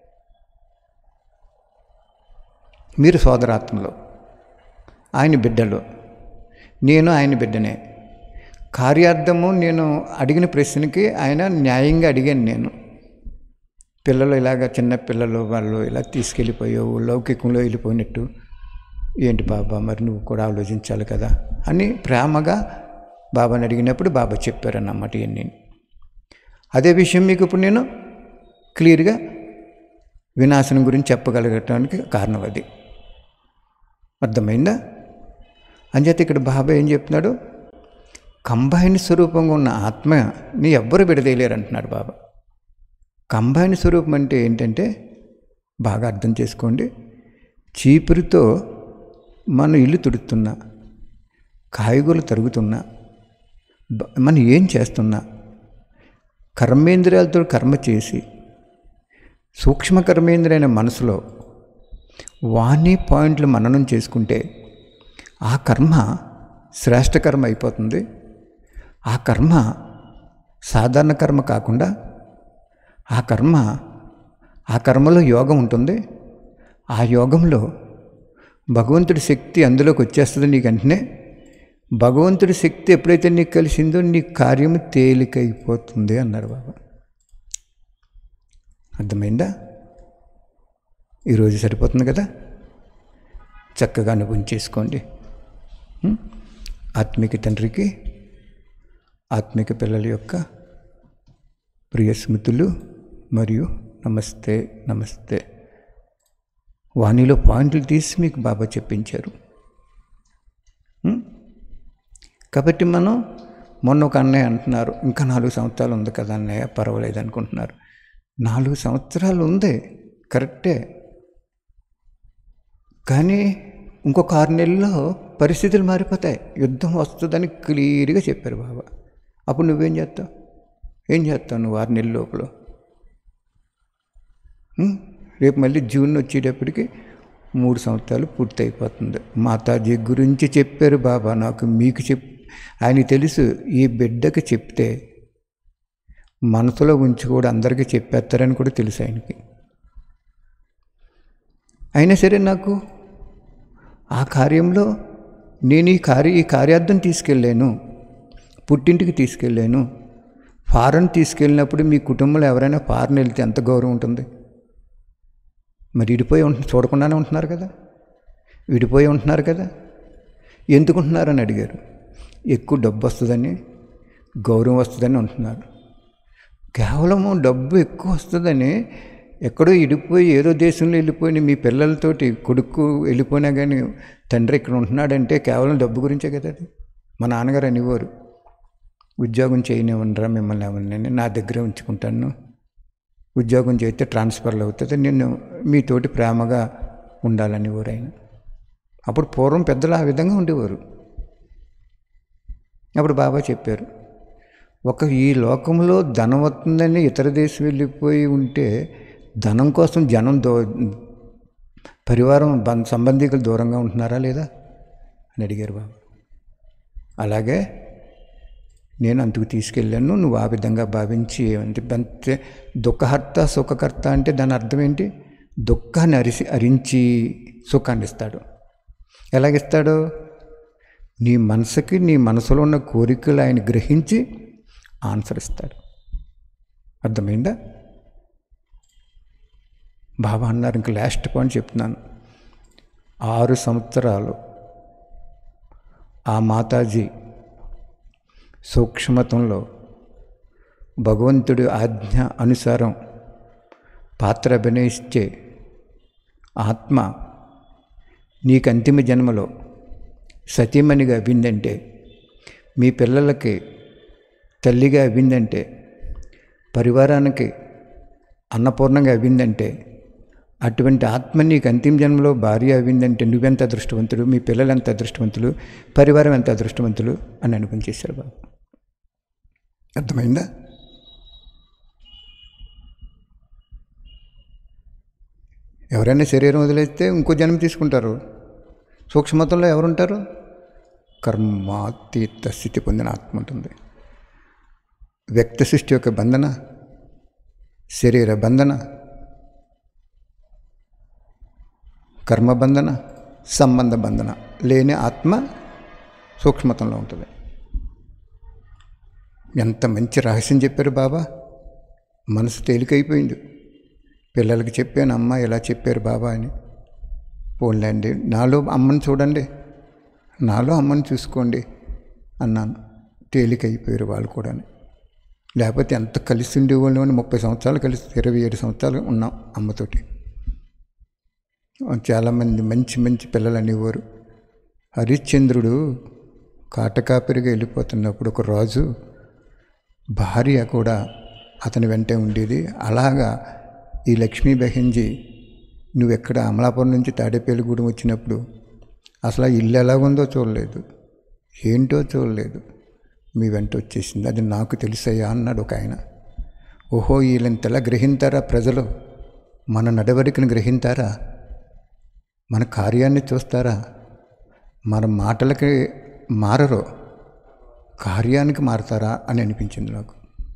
మీరు సోదరాత్మలో ఆయన బిడ్డలు నేను ఆయన బిడ్డనే కార్యార్థము నేను అడిగిన ప్రశ్నకి ఆయన న్యాయంగా అడిగాను నేను పిల్లలు ఇలాగ చిన్న పిల్లలు వాళ్ళు ఇలా తీసుకెళ్ళిపోయావు లౌకికంలో వెళ్ళిపోయినట్టు ఏంటి బాబా మరి నువ్వు కూడా ఆలోచించాలి కదా అని ప్రేమగా బాబాని అడిగినప్పుడు బాబా చెప్పారన్నమాట ఇవన్నీ అదే విషయం మీకు ఇప్పుడు నేను క్లియర్గా వినాశనం గురించి చెప్పగలగటానికి కారణం అది అర్థమైందా అంచేత ఇక్కడ బాబా ఏం చెప్తున్నాడు కంబైన్ స్వరూపంగా ఉన్న ఆత్మని ఎవ్వరు విడదీయలేరు అంటున్నాడు బాబా కంబైన్ స్వరూపం అంటే ఏంటంటే బాగా అర్థం చేసుకోండి చీపురితో మనం ఇల్లు తుడుతున్నా కాయగూరలు తరుగుతున్నా బ- మనం ఏం చేస్తున్నా కర్మేంద్రియాలతో కర్మ చేసి సూక్ష్మ కర్మేంద్రైన మనసులో వాణి పాయింట్లు మననం చేసుకుంటే ఆ కర్మ శ్రేష్ఠ కర్మ అయిపోతుంది ఆ కర్మ సాధారణ కర్మ కాకుండా ఆ కర్మ ఆ కర్మలో యోగం ఉంటుంది ఆ యోగంలో భగవంతుడి శక్తి అందులోకి వచ్చేస్తుంది నీకు వెంటనే భగవంతుడి శక్తి ఎప్పుడైతే నీకు కలిసిందో నీ కార్యము తేలికైపోతుంది అన్నారు బాబా అర్థమైందా ఈరోజు సరిపోతుంది కదా చక్కగా అనుభవం చేసుకోండి ఉం? ఆత్మిక తండ్రికి ఆత్మిక పిల్లల యొక్క ప్రియ స్మృతులు మరియు నమస్తే నమస్తే వాణిలో పాయింట్లు తీసి మీకు బాబా చెప్పించారు ఉం? కాబట్టి మనం మొన్న ఒక అన్నయ్య అంటున్నారు ఇంకా నాలుగు సంవత్సరాలు ఉంది కదా అన్నయ్య పర్వాలేదు అనుకుంటున్నారు నాలుగు సంవత్సరాలు ఉంది కరెక్టే కానీ ఇంకొక ఆరు నెలల్లో పరిస్థితులు మారిపోతాయి యుద్ధం వస్తుందని క్లియర్గా చెప్పారు బాబా అప్పుడు నువ్వేం చేస్తావు ఏం చేస్తావు నువ్వు ఆరు నెలల లోపల ఉం? రేపు మళ్ళీ జూన్ వచ్చేటప్పటికి మూడు సంవత్సరాలు పూర్తి అయిపోతుంది మాతాజీ గురించి చెప్పారు బాబా నాకు మీకు చెప్ ఆయన తెలుసు ఈ బిడ్డకి చెప్తే మనసులో ఉంచి కూడా అందరికీ చెప్పేస్తారని కూడా తెలుసు ఆయనకి అయినా సరే నాకు ఆ కార్యంలో నేను ఈ కార్య ఈ కార్యార్థం తీసుకెళ్ళాను పుట్టింటికి తీసుకెళ్ళాను ఫారెన్ తీసుకెళ్ళినప్పుడు మీ కుటుంబంలో ఎవరైనా ఫారెన్ వెళ్తే ఎంత గౌరవం ఉంటుంది మరి విడిపోయి ఉంటు చూడకుండానే ఉంటున్నారు కదా విడిపోయి ఉంటున్నారు కదా ఎందుకు ఉంటున్నారని అడిగారు ఎక్కువ డబ్బు వస్తుందని గౌరవం వస్తుందని ఉంటున్నారు కేవలము డబ్బు ఎక్కువ వస్తుందని ఎక్కడో ఇడిపోయి ఏదో దేశంలో వెళ్ళిపోయిన మీ పిల్లలతోటి కొడుకు వెళ్ళిపోయినా కానీ తండ్రి ఇక్కడ ఉంటున్నాడంటే కేవలం డబ్బు గురించే కదా అది మా నాన్నగారు అనేవారు ఉద్యోగం చేయనివ్వనరా మిమ్మల్ని ఎవరిని నా దగ్గర ఉంచుకుంటాను ఉద్యోగం చేస్తే ట్రాన్స్ఫర్లు అవుతుంది నేను మీతోటి ప్రేమగా ఉండాలని ఆయన అప్పుడు పూర్వం పెద్దలు ఆ విధంగా ఉండేవారు అప్పుడు బాబా చెప్పారు ఒక ఈ లోకంలో ధనం వస్తుందని ఇతర దేశం వెళ్ళిపోయి ఉంటే ధనం కోసం జనం దో పరివారం బం సంబంధికులు దూరంగా ఉంటున్నారా లేదా అని అడిగారు బాబా అలాగే నేను అందుకు తీసుకెళ్ళాను నువ్వు ఆ విధంగా భావించి అంటే అంతే దుఃఖహర్త సుఖకర్త అంటే దాని అర్థం ఏంటి దుఃఖాన్ని అరిసి అరించి సుఖాన్ని ఇస్తాడు ఎలాగిస్తాడు నీ మనసుకి నీ మనసులో ఉన్న కోరికలు ఆయన గ్రహించి ఆన్సర్ ఇస్తాడు అర్థమైందా బాబా అన్నారు ఇంక లాస్ట్ పాయింట్ చెప్తున్నాను ఆరు సంవత్సరాలు ఆ మాతాజీ సూక్ష్మతంలో భగవంతుడి ఆజ్ఞ అనుసారం పాత్ర అభినయిస్తే ఆత్మ నీకు అంతిమ జన్మలో సతీమణిగా అవ్విందంటే మీ పిల్లలకి తల్లిగా అవ్విందంటే పరివారానికి అన్నపూర్ణంగా అవ్విందంటే అటువంటి ఆత్మ నీకు అంతిమ జన్మలో భార్య అవ్విందంటే నువ్వెంత అదృష్టవంతుడు మీ పిల్లలు ఎంత అదృష్టవంతులు పరివారం ఎంత అదృష్టవంతులు అని అనిపించేశారు బాబు అర్థమైందా ఎవరైనా శరీరం వదిలేస్తే ఇంకో జన్మ తీసుకుంటారు సూక్ష్మతంలో ఎవరుంటారు కర్మాతీత స్థితి పొందిన ఆత్మ ఉంటుంది వ్యక్త సృష్టి యొక్క బంధన శరీర బంధన కర్మబంధన సంబంధ బంధన లేని ఆత్మ సూక్ష్మతంలో ఉంటుంది ఎంత మంచి రహస్యం చెప్పారు బాబా మనసు తేలికైపోయింది పిల్లలకి చెప్పాను అమ్మ ఇలా చెప్పారు బాబా అని పోన్లేండి నాలో అమ్మని చూడండి నాలో అమ్మని చూసుకోండి అన్నాను తేలికైపోయారు వాళ్ళు కూడా లేకపోతే ఎంత కలిసి ఉండేవాళ్ళు అని ముప్పై సంవత్సరాలు కలిసి ఇరవై ఏడు సంవత్సరాలు ఉన్నాం అమ్మతోటి చాలామంది మంచి మంచి పిల్లలు అనేవారు హరిశ్చంద్రుడు కాటకాపిరిగా వెళ్ళిపోతున్నప్పుడు ఒక రాజు భార్య కూడా అతని వెంటే ఉండేది అలాగా ఈ లక్ష్మీ బెహెన్జీ నువ్వు ఎక్కడ అమలాపురం నుంచి తాడేపల్లిగూడెం వచ్చినప్పుడు అసలు ఆ ఇల్లు ఎలాగుందో చూడలేదు ఏంటో చూడలేదు మీ వెంట వచ్చేసింది అది నాకు తెలుసయ్యా అన్నాడు ఒక ఆయన ఓహో వీళ్ళంతలా గ్రహింతారా ప్రజలు మన నడవడికను గ్రహింతారా మన కార్యాన్ని చూస్తారా మన మాటలకి మారరు కార్యానికి మారతారా అని అనిపించింది నాకు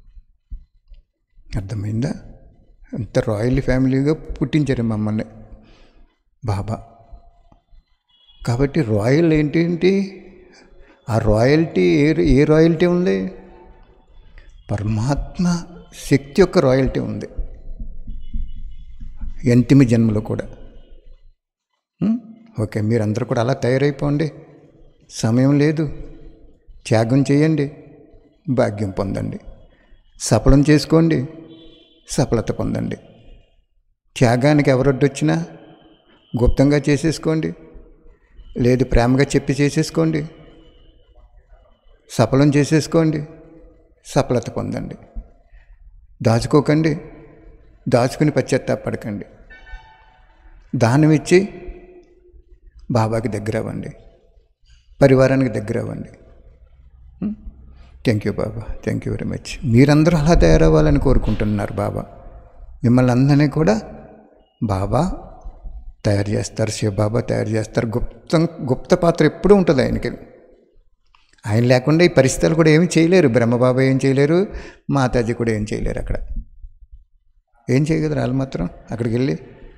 అర్థమైందా అంత రాయల్ ఫ్యామిలీగా పుట్టించారు మమ్మల్ని బాబా కాబట్టి రాయల్ ఏంటి ఆ రాయల్టీ ఏ ఏ రాయల్టీ ఉంది పరమాత్మ శక్తి యొక్క రాయల్టీ ఉంది ఎంతిమి జన్మలో కూడా ఓకే మీరందరూ కూడా అలా తయారైపోండి సమయం లేదు త్యాగం చేయండి భాగ్యం పొందండి సఫలం చేసుకోండి సఫలత పొందండి త్యాగానికి ఎవరొడ్డొచ్చినా గుప్తంగా చేసేసుకోండి లేదు ప్రేమగా చెప్పి చేసేసుకోండి సఫలం చేసేసుకోండి సఫలత పొందండి దాచుకోకండి దాచుకుని పశ్చాత్తాపడకండి దానం ఇచ్చి బాబాకి దగ్గర అవ్వండి పరివారానికి దగ్గర అవ్వండి thank you Baba thank you very much మీరందరూ అలా తయారవ్వాలని కోరుకుంటున్నారు బాబా మిమ్మల్ని అందరినీ కూడా బాబా తయారు చేస్తారు శివబాబా తయారు చేస్తారు గుప్తం గుప్త పాత్ర ఎప్పుడూ ఉంటుంది ఆయనకి ఆయన లేకుండా ఈ పరిస్థితులు కూడా ఏమి చేయలేరు బ్రహ్మబాబా ఏం చేయలేరు మాతాజీ కూడా ఏం చేయలేరు అక్కడ ఏం చేయగలరు వాళ్ళు మాత్రం అక్కడికి వెళ్ళి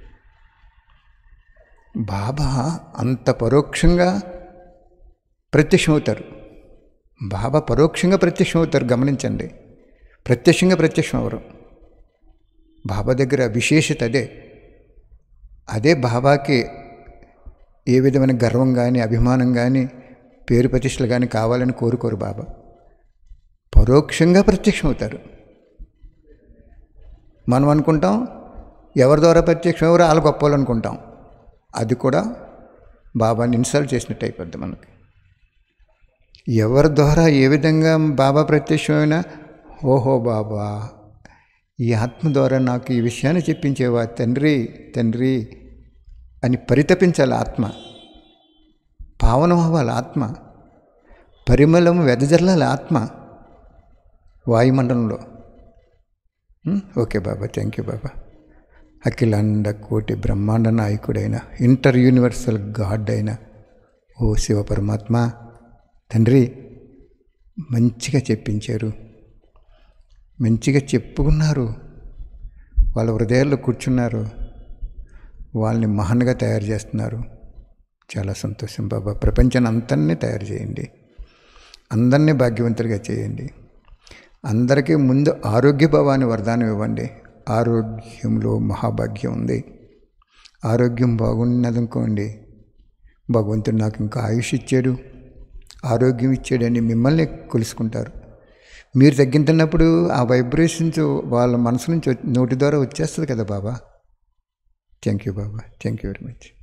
బాబా అంత పరోక్షంగా ప్రత్యక్షమవుతారు బాబా పరోక్షంగా ప్రత్యక్షమవుతారు గమనించండి ప్రత్యక్షంగా ప్రత్యక్షం అవరు బాబా దగ్గర విశేషత అదే అదే బాబాకి ఏ విధమైన గర్వం కానీ అభిమానం కానీ పేరు ప్రతిష్టలు కానీ కావాలని కోరుకోరు బాబా పరోక్షంగా ప్రత్యక్షమవుతారు మనం అనుకుంటాం ఎవరి ద్వారా ప్రత్యక్షం ఎవరు వాళ్ళు గొప్పలు అనుకుంటాం అది కూడా బాబాని ఇన్సల్ట్ చేసినట్టు అయిపోద్ది మనకి ఎవరి ద్వారా ఏ విధంగా బాబా ప్రత్యక్షమైనా ఓహో బాబా ఈ ఆత్మ ద్వారా నాకు ఈ విషయాన్ని చెప్పించేవా తండ్రి తండ్రి అని పరితపించాలి ఆత్మ పావనం అవ్వాలి ఆత్మ పరిమళం వెదజల్లాలి ఆత్మ వాయుమండలంలో okay Baba thank you Baba అఖిలాండ కోటి బ్రహ్మాండ నాయకుడైన ఇంటర్ యూనివర్సల్ గాడ్ అయిన ఓ శివ పరమాత్మ తండ్రి మంచిగా చెప్పించారు మంచిగా చెప్పుకున్నారు వాళ్ళ హృదయాల్లో కూర్చున్నారు వాళ్ళని మహాన్గా తయారు చేస్తున్నారు చాలా సంతోషం బాబా ప్రపంచాన్ని అంతన్ని తయారు చేయండి అందరినీ భాగ్యవంతులుగా చేయండి అందరికీ ముందు ఆరోగ్య భావాన్ని వరదానం ఇవ్వండి ఆరోగ్యంలో మహాభాగ్యం ఉంది ఆరోగ్యం బాగున్నదనుకోండి భగవంతుడు నాకు ఇంకా ఆయుష్ ఇచ్చాడు ఆరోగ్యం ఇచ్చాడని మిమ్మల్ని కొలుసుకుంటారు మీరు తగ్గింటున్నప్పుడు ఆ వైబ్రేషన్స్ వాళ్ళ మనసు నుంచి నోటి ద్వారా వచ్చేస్తుంది కదా Baba thank you Baba thank you very much